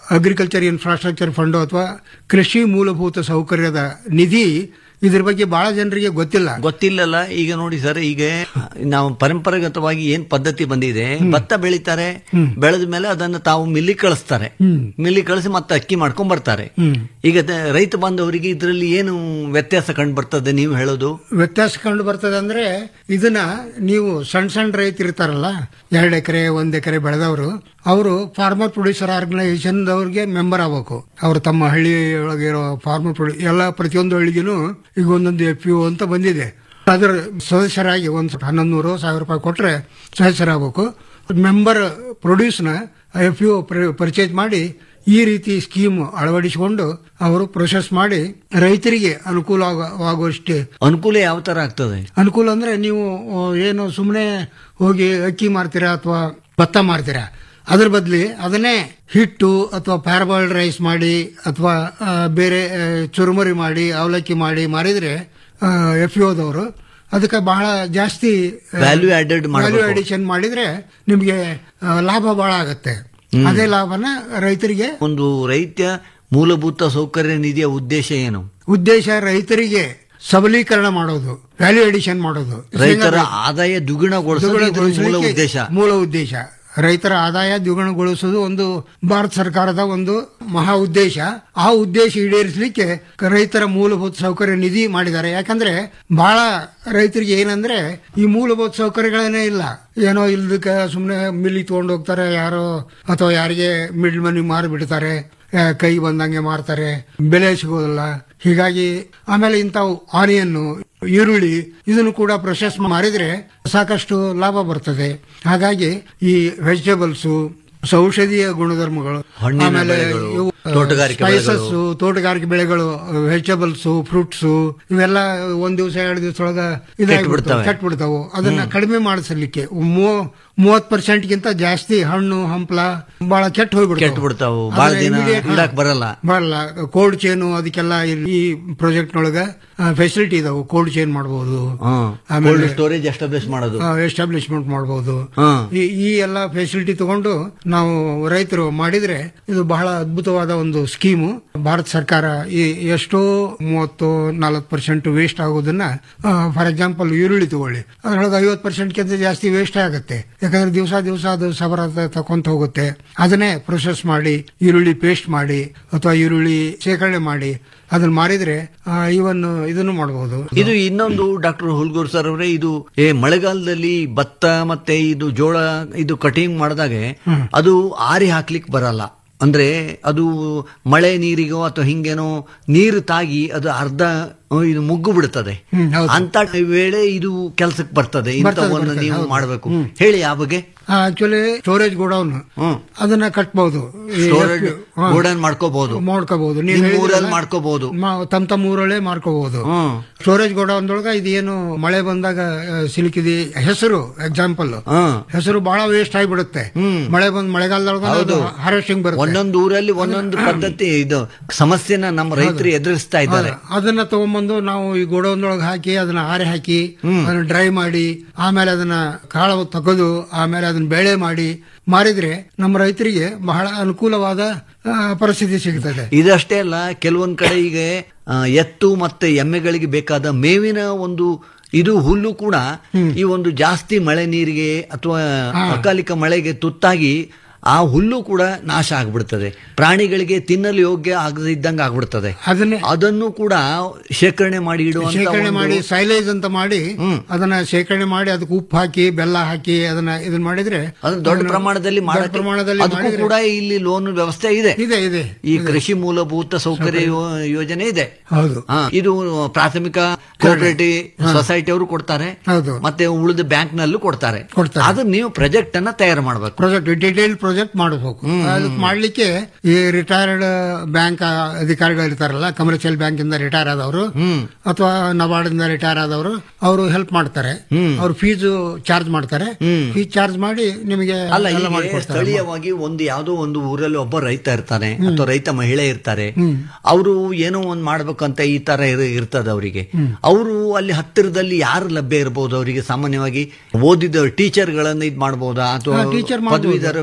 ಅಗ್ರಿಕಲ್ಚರ್ ಇನ್ಫ್ರಾಸ್ಟ್ರಕ್ಚರ್ ಫಂಡ್ ಅಥವಾ ಕೃಷಿ ಮೂಲಭೂತ ಸೌಕರ್ಯದ ನಿಧಿ ಇದ್ರ ಬಗ್ಗೆ ಬಹಳ ಜನರಿಗೆ ಗೊತ್ತಿಲ್ಲ ಗೊತ್ತಿಲ್ಲಲ್ಲ ಈಗ ನೋಡಿ ಸರ್ ಈಗ ನಾವು ಪರಂಪರಾಗತವಾಗಿ ಏನ್ ಪದ್ಧತಿ ಬಂದಿದೆ ಭತ್ತ ಬೆಳಿತಾರೆ ಬೆಳೆದ ಮೇಲೆ ಅದನ್ನ ತಾವು ಮಿಲ್ಲಿ ಕಳಿಸ್ತಾರೆ ಮಿಲ್ಲಿ ಕಳಿಸಿ ಮತ್ತೆ ಅಕ್ಕಿ ಮಾಡ್ಕೊಂಡ್ ಬರ್ತಾರೆ ಈಗ ದ- ರೈತ ಬಾಂಧವರಿಗೆ ಇದರಲ್ಲಿ ಏನು ವ್ಯತ್ಯಾಸ ಕಂಡು ಬರ್ತದೆ ನೀವು ಹೇಳೋದು ವ್ಯತ್ಯಾಸ ಕಂಡು ಬರ್ತದೆ ಅಂದ್ರೆ ಇದನ್ನ ನೀವು ಸಣ್ಣ ಸಣ್ಣ ರೈತ ಇರ್ತಾರಲ್ಲ ಎರಡು ಎಕರೆ ಒಂದ್ ಎಕರೆ ಬೆಳೆದವರು ಅವರು ಫಾರ್ಮರ್ ಪ್ರೊಡ್ಯೂಸರ್ ಆರ್ಗನೈಸೇಷನ್ ಅವ್ರಿಗೆ ಮೆಂಬರ್ ಆಗ್ಬೇಕು ಅವರು ತಮ್ಮ ಹಳ್ಳಿ ಒಳಗೆ ಇರೋ ಫಾರ್ಮರ್ ಪ್ರೊಡ್ಯೂ ಎಲ್ಲ ಪ್ರತಿಯೊಂದು ಹಳ್ಳಿಗೂ ಈಗ ಒಂದೊಂದು ಎಫ್ ಯು ಅಂತ ಬಂದಿದೆ ಅದರ ಸದಸ್ಯರಾಗಿ ಒಂದ್ ಹನ್ನೊಂದು ನೂರು ಸಾವಿರ ರೂಪಾಯಿ ಕೊಟ್ರೆ ಸದಸ್ಯರಾಗಬೇಕು ಮೆಂಬರ್ ಪ್ರೊಡ್ಯೂಸ್ನ ಎಫ್ ಯು ಪರ್ಚೇಸ್ ಮಾಡಿ ಈ ರೀತಿ ಸ್ಕೀಮ್ ಅಳವಡಿಸಿಕೊಂಡು ಅವರು ಪ್ರೊಸೆಸ್ ಮಾಡಿ ರೈತರಿಗೆ ಅನುಕೂಲ ಆಗ- ಆಗುವಷ್ಟೇ ಅನುಕೂಲ ಯಾವ ತರ ಆಗ್ತದೆ ಅನುಕೂಲ ಅಂದ್ರೆ ನೀವು ಆ, ಏನು ಸುಮ್ಮನೆ ಹೋಗಿ ಅಕ್ಕಿ ಮಾರ್ತೀರಾ ಅಥವಾ ಭತ್ತ ಮಾರ್ತೀರಾ ಅದ್ರ ಬದಲಿ ಅದನ್ನೇ ಹಿಟ್ಟು ಅಥವಾ ಪ್ಯಾರಬಾಲ್ಡ್ ರೈಸ್ ಮಾಡಿ ಅಥವಾ ಆ, ಬೇರೆ ಆ, ಚುರುಮುರಿ ಮಾಡಿ ಅವಲಕ್ಕಿ ಮಾಡಿ ಮಾರಿದ್ರೆ ಎಫ್ ದವರು ಅದಕ್ಕೆ ಬಹಳ ಜಾಸ್ತಿ Value added ಮಾಡ್ಬೇಕು. ವ್ಯಾಲ್ಯೂ ಅಡಿಷನ್ ಮಾಡಿದ್ರೆ ನಿಮಗೆ ಆ, ಲಾಭ ಬಹಳ ಆಗತ್ತೆ ಅದೇ ಲಾಭನ ರೈತರಿಗೆ ಒಂದು ರೈತ ಮೂಲಭೂತ ಸೌಕರ್ಯ ನಿಧಿಯ ಉದ್ದೇಶ ಏನು ಉದ್ದೇಶ ರೈತರಿಗೆ ಸಬಲೀಕರಣ ಮಾಡೋದು ವ್ಯಾಲ್ಯೂ ಅಡಿಷನ್ ಮಾಡೋದು ರೈತರ ಆದಾಯ ದ್ವಿಗುಣಗೊಳಿಸೋದು ಇದ್ರ ಮೂಲ ದ್ವಿಗುಣಗೊಳಿಸಲಿಕ್ಕೆ ಉದ್ದೇಶ ಮೂಲ ಉದ್ದೇಶ ರೈತರ ಆದಾಯ ದ್ವಿಗುಣಗೊಳಿಸುವುದು ಒಂದು ಭಾರತ ಸರ್ಕಾರದ ಒಂದು ಮಹಾ ಉದ್ದೇಶ ಆ ಉದ್ದೇಶ ಈಡೇರಿಸಲಿಕ್ಕೆ ರೈತರ ಮೂಲಭೂತ ಸೌಕರ್ಯ ನಿಧಿ ಮಾಡಿದ್ದಾರೆ ಯಾಕಂದ್ರೆ ಬಹಳ ರೈತರಿಗೆ ಏನಂದ್ರೆ ಈ ಮೂಲಭೂತ ಸೌಕರ್ಯಗಳೇನೇ ಇಲ್ಲ ಏನೋ ಇಲ್ದಕ್ಕೆ ಸುಮ್ಮನೆ ಮಿಲ್ಲಿ ತಗೊಂಡು ಹೋಗ್ತಾರೆ ಯಾರೋ ಅಥವಾ ಯಾರಿಗೆ ಮಿಡ್ಲ್ ಮನಿ ಮಾರಿ ಬಿಡ್ತಾರೆ ಆ, ಕೈ ಬಂದಂಗೆ ಮಾರ್ತಾರೆ ಬೆಲೆ ಸಿಗೋದಿಲ್ಲ ಹೀಗಾಗಿ ಆಮೇಲೆ ಇಂಥವು ಆನಿಯನ್ನು ಈರುಳ್ಳಿ ಇದನ್ನು ಕೂಡ ಪ್ರೊಸೆಸ್ ಮಾಡಿದ್ರೆ ಸಾಕಷ್ಟು ಲಾಭ ಬರ್ತದೆ ಹಾಗಾಗಿ ಈ ವೆಜಿಟೇಬಲ್ಸ್ ಔಷಧೀಯ ಗುಣಧರ್ಮಗಳು ಹಣ್ಣಿನ ಆಮೇಲೆ ಬೆಳೆಗಳು, ಇವು, ತೋಟಗಾರಿಕೆ ಸ್ಪೈಸಸ್ ಬೆಳೆಗಳು. ತೋಟಗಾರಿಕೆ ಬೆಳೆಗಳು ವೆಜಿಟೇಬಲ್ಸ್ ಫ್ರೂಟ್ಸ್ ಇವೆಲ್ಲ ಒಂದ್ ದಿವಸ ಎರಡು ದಿವಸ ಒಳಗ ಕೆಟ್ಬಿಡ್ತವೆ. ಕೆಟ್ಬಿಡ್ತಾವೆ ಬಿಡ್ತಾವು ಅದನ್ನ ಕಡಿಮೆ ಮಾಡಿಸಲಿಕ್ಕೆ ಮೂವತ್ ಪರ್ಸೆಂಟ್ ಗಿಂತ ಜಾಸ್ತಿ ಹಣ್ಣು ಹಂಪಲ ಬಹಳ ಕೆಟ್ಟ ಹೋಗ್ಬಿಡ್ತಾವೆ ಕೆಟ್ಟು ಬಿಡ್ತಾವು ಬಹಳ ದಿನ ಇಡಕ್ ಬರಲ್ಲ ಬರಲ್ಲ ಕೋಲ್ಡ್ ಚೈನು ಅದಕ್ಕೆಲ್ಲ ಇಲ್ಲಿ ಈ ಪ್ರಾಜೆಕ್ಟ್ ನೊಳಗ ಫೆಸಿಲಿಟಿ ಇದಾವೆ ಕೋಲ್ಡ್ ಚೈನ್ ಮಾಡಬಹುದು ಕೋಲ್ಡ್ ಸ್ಟೋರೇಜ್ ಎಸ್ಟಾಬ್ಲಿಷ್ ಮಾಡೋದು ಎಸ್ಟಾಬ್ಲಿಷ್ಮೆಂಟ್ ಮಾಡಬಹುದು ಹಾ. ಈ ಎಲ್ಲ ಫೆಸಿಲಿಟಿ ತಗೊಂಡು ನಾವು ರೈತರು ಮಾಡಿದ್ರೆ ಇದು ಬಹಳ ಅದ್ಭುತವಾದ ಒಂದು ಸ್ಕೀಮು ಭಾರತ ಸರ್ಕಾರ ಈ ಎಷ್ಟೋ ಮೂವತ್ತು ನಲವತ್ತು ಪರ್ಸೆಂಟ್ ವೇಸ್ಟ್ ಆಗೋದನ್ನ ಫಾರ್ ಎಕ್ಸಾಂಪಲ್ ಈರುಳ್ಳಿ ತಗೊಳ್ಳಿ ಅದ್ರೊಳಗೆ ಐವತ್ತು ಪರ್ಸೆಂಟ್ಗಿಂತ ಜಾಸ್ತಿ ವೇಸ್ಟ್ ಆಗುತ್ತೆ ಯಾಕಂದ್ರೆ ದಿವಸ ದಿವಸ ಅದು ಸಬರ ತಕೊಂತ ಹೋಗುತ್ತೆ ಅದನ್ನೇ ಪ್ರೊಸೆಸ್ ಮಾಡಿ ಈರುಳ್ಳಿ ಪೇಸ್ಟ್ ಮಾಡಿ ಅಥವಾ ಈರುಳ್ಳಿ ಶೇಖರಣೆ ಮಾಡಿ ಅದನ್ನ ಮಾರಿದ್ರೆ ಇವನ್ ಇದನ್ನು ಮಾಡಬಹುದು ಇದು ಇನ್ನೊಂದು ಡಾಕ್ಟರ್ ಹುಲ್ಗೂರ್ ಸರ್ ಅವರೇ ಇದು ಏ ಮಳೆಗಾಲದಲ್ಲಿ ಭತ್ತ ಮತ್ತೆ ಇದು ಜೋಳ ಇದು ಕಟಿಂಗ್ ಮಾಡಿದಾಗೆ ಅದು ಆರಿ ಹಾಕ್ಲಿಕ್ಕೆ ಬರಲ್ಲ ಅಂದ್ರೆ ಅದು ಮಳೆ ನೀರಿಗೋ ಅಥವಾ ಹಿಂಗೇನೋ ನೀರು ತಾಗಿ ಅದು ಅರ್ಧ ಆ, ಇದು ಮುಗ್ಗು ಬಿಡುತ್ತದೆ ಹ್ಮ್, ಹೌದು. ಅಂತ ವೇಳೆ ಇದು ಕೆಲ್ಸಕ್ಕೆ ಬರ್ತದೆ ಇಂಥವನ್ನು ಬರ್ತದೆ, ನೀವು ಹೌದು. ಮಾಡಬೇಕು ಹೇಳಿ ಆ ಬಗ್ಗೆ ಆಕ್ಚುಲಿ ಸ್ಟೋರೇಜ್ ಗೋಡೌನ್ ಹ್ಮ್. ಅದನ್ನ ಕಟ್ಬಹುದು Storage ಗೋಡನ್ ಮಾಡ್ಕೋಬಹುದು ಮಾಡ್ಕೋಬಹುದು ನಿಮ್ ಊರಲ್ಲಿ ಮಾಡ್ಕೋಬಹುದು ತಮ್ಮ ತಮ್ಮ ಊರಲ್ಲೇ ಮಾರ್ಕೋಬಹುದು ಹ್ಮ್ ಸ್ಟೋರೇಜ್ ಗೋಡೌನ್ದೊಳಗ ಇದೇನು ಮಳೆ ಬಂದಾಗ ಆ, ಸಿಲುಕಿದಿ ಹೆಸರು ಎಕ್ಸಾಂಪಲ್ ಹ್ಮ್. ಹೆಸರು ಬಹಳ ವೇಸ್ಟ್ ಆಗಿಬಿಡುತ್ತೆ ಮಳೆ ಬಂದ್ ಮಳೆಗಾಲದೊಳಗ ಹೌದು. ಹಾರ್ವೆಸ್ಟಿಂಗ್ ಬರುತ್ತೆ ಒಂದೊಂದು ಊರಲ್ಲಿ ಒಂದೊಂದು ಪದ್ಧತಿ ಇದು ಸಮಸ್ಯೆನ ನಮ್ಮ ರೈತರು ಎದುರಿಸ್ತಾ ಇದ್ದಾರೆ ಅದನ್ನ ತಗೊಂಬಂದು ನಾವು ಈ ಗೋಡೌನ್ದೊಳಗೆ ಹಾಕಿ ಅದನ್ನ ಆರೆ ಹಾಕಿ ಅದನ್ನ ಡ್ರೈ ಮಾಡಿ ಆಮೇಲೆ ಅದನ್ನ ಕಾಳು ತೆಗೆದು ಆಮೇಲೆ ಅದನ್ನ ಬೆಳೆ ಮಾಡಿ ಮಾರಿದ್ರೆ ನಮ್ಮ ರೈತರಿಗೆ ಬಹಳ ಅನುಕೂಲವಾದ ಆ, ಪರಿಸ್ಥಿತಿ ಸಿಗ್ತದೆ ಇದಷ್ಟೇ ಅಲ್ಲ ಕೆಲವೊಂದ್ ಕಡೆ ಈಗ ಆ, ಎತ್ತು ಮತ್ತೆ ಎಮ್ಮೆಗಳಿಗೆ ಬೇಕಾದ ಮೇವಿನ ಒಂದು ಇದು ಹುಲ್ಲು ಕೂಡ ಈ ಒಂದು ಜಾಸ್ತಿ ಮಳೆ ನೀರಿಗೆ ಅಥವಾ ಅಕಾಲಿಕ ಮಳೆಗೆ ತುತ್ತಾಗಿ ಆ ಹುಲ್ಲು ಕೂಡ ನಾಶ ಆಗ್ಬಿಡ್ತದೆ ಪ್ರಾಣಿಗಳಿಗೆ ತಿನ್ನಲು ಯೋಗ್ಯ ಆಗದೇ ಇದ್ದಂಗೆ ಆಗ್ಬಿಡ್ತದೆ ಅದನ್ನೇ ಅದನ್ನು ಕೂಡ ಶೇಖರಣೆ ಮಾಡಿ ಇಡುವಂತ ಶೇಖರಣೆ ಒಂದು- ಮಾಡಿ ಸೈಲೇಜ್ ಅಂತ ಮಾಡಿ ಅದನ್ನ ಶೇಖರಣೆ ಮಾಡಿ ಅದಕ್ಕೆ ಉಪ್ಪು ಹಾಕಿ ಬೆಲ್ಲ ಹಾಕಿ ಅದನ್ನ ಇದನ್ನ ಮಾಡಿದ್ರೆ ಅದನ್ನ ದೊಡ್ಡ ಅದನ್ನ ಪ್ರಮಾಣದಲ್ಲಿ ದೊಡ್ಡ ಮಾಡಕ್ಕೆ ಪ್ರಮಾಣದಲ್ಲಿ ಅದಕ್ಕೂ ಮಾಡಿದ್ರೆ- ಕೂಡ ಇಲ್ಲಿ ಲೋನ್ ವ್ಯವಸ್ಥೆ ಇದೆ ಇದೆ ಇದೆ ಈ ಕೃಷಿ ಮೂಲಭೂತ ಸೌಕರ್ಯ ಯೋ- ಯೋಜನೆ ಇದೆ ಹೌದು ಹಾ, ಇದು ಪ್ರಾಥಮಿಕ ಕೋಆಪರೇಟಿವ್ ಸೊಸೈಟಿ ಅವರು ಕೊಡ್ತಾರೆ ಹೌದು. ಮತ್ತೆ ಉಳಿದ ಬ್ಯಾಂಕ್ ನಲ್ಲೂ ಕೊಡ್ತಾರೆ ಕೊಡ್ತಾರೆ. ಅದನ್ನ ನೀವು ಪ್ರಾಜೆಕ್ಟ್ ಅನ್ನ ತಯಾರು ಮಾಡಬೇಕು ಪ್ರಾಜೆಕ್ಟ್ ಡಿಟೇಲ್ ಪ್ರಾಜೆಕ್ಟ್ ಮಾಡಬೇಕು ಅದಕ್ಕೆ ಮಾಡ್ಲಿಕ್ಕೆ ಈ ರಿಟೈರ್ಡ್ ಬ್ಯಾಂಕ್ ಅಧಿಕಾರಿಗಳು ಇರ್ತಾರಲ್ಲ ಕಮರ್ಷಿಯಲ್ ಬ್ಯಾಂಕ್ ಇಂದ ರಿಟೈರ್ ಆದವರು ಅಥವಾ ನಬಾರ್ಡ್ ಇಂದ ರಿಟೈರ್ ಆದವರು ಅವರು ಹೆಲ್ಪ್ ಮಾಡ್ತಾರೆ ಅವ್ರು ಫೀಸ್ ಚಾರ್ಜ್ ಮಾಡ್ತಾರೆ ಫೀಸ್ ಚಾರ್ಜ್ ಮಾಡಿ ನಿಮಗೆ ಅಲ್ಲ ಎಲ್ಲ ಈಗ ಮಾಡಿಕೊಡ್ತಾರೆ ಸ್ಥಳೀಯವಾಗಿ ಒಂದು ಯಾವುದೋ ಒಂದು ಊರಲ್ಲಿ ಒಬ್ಬ ರೈತ ಇರ್ತಾನೆ ಅಥವಾ ರೈತ ಮಹಿಳೆ ಇರ್ತಾರೆ ಅವರು ಏನೋ ಒಂದ್ ಮಾಡ್ಬೇಕಂತ ಈ ತರ ಇರ್- ಇರ್ತದೆ ಅವರಿಗೆ ಅವರು ಅಲ್ಲಿ ಹತ್ತಿರದಲ್ಲಿ ಯಾರು ಲಭ್ಯ ಇರಬಹುದು ಅವರಿಗೆ ಸಾಮಾನ್ಯವಾಗಿ ಓದಿದ ಟೀಚರ್ ಗಳನ್ನ ಇದ್ ಮಾಡಬಹುದಾ ಅಥವಾ ಹಾ, teacher ಮಾಡ್ಬೋದು. ಪದವೀಧರ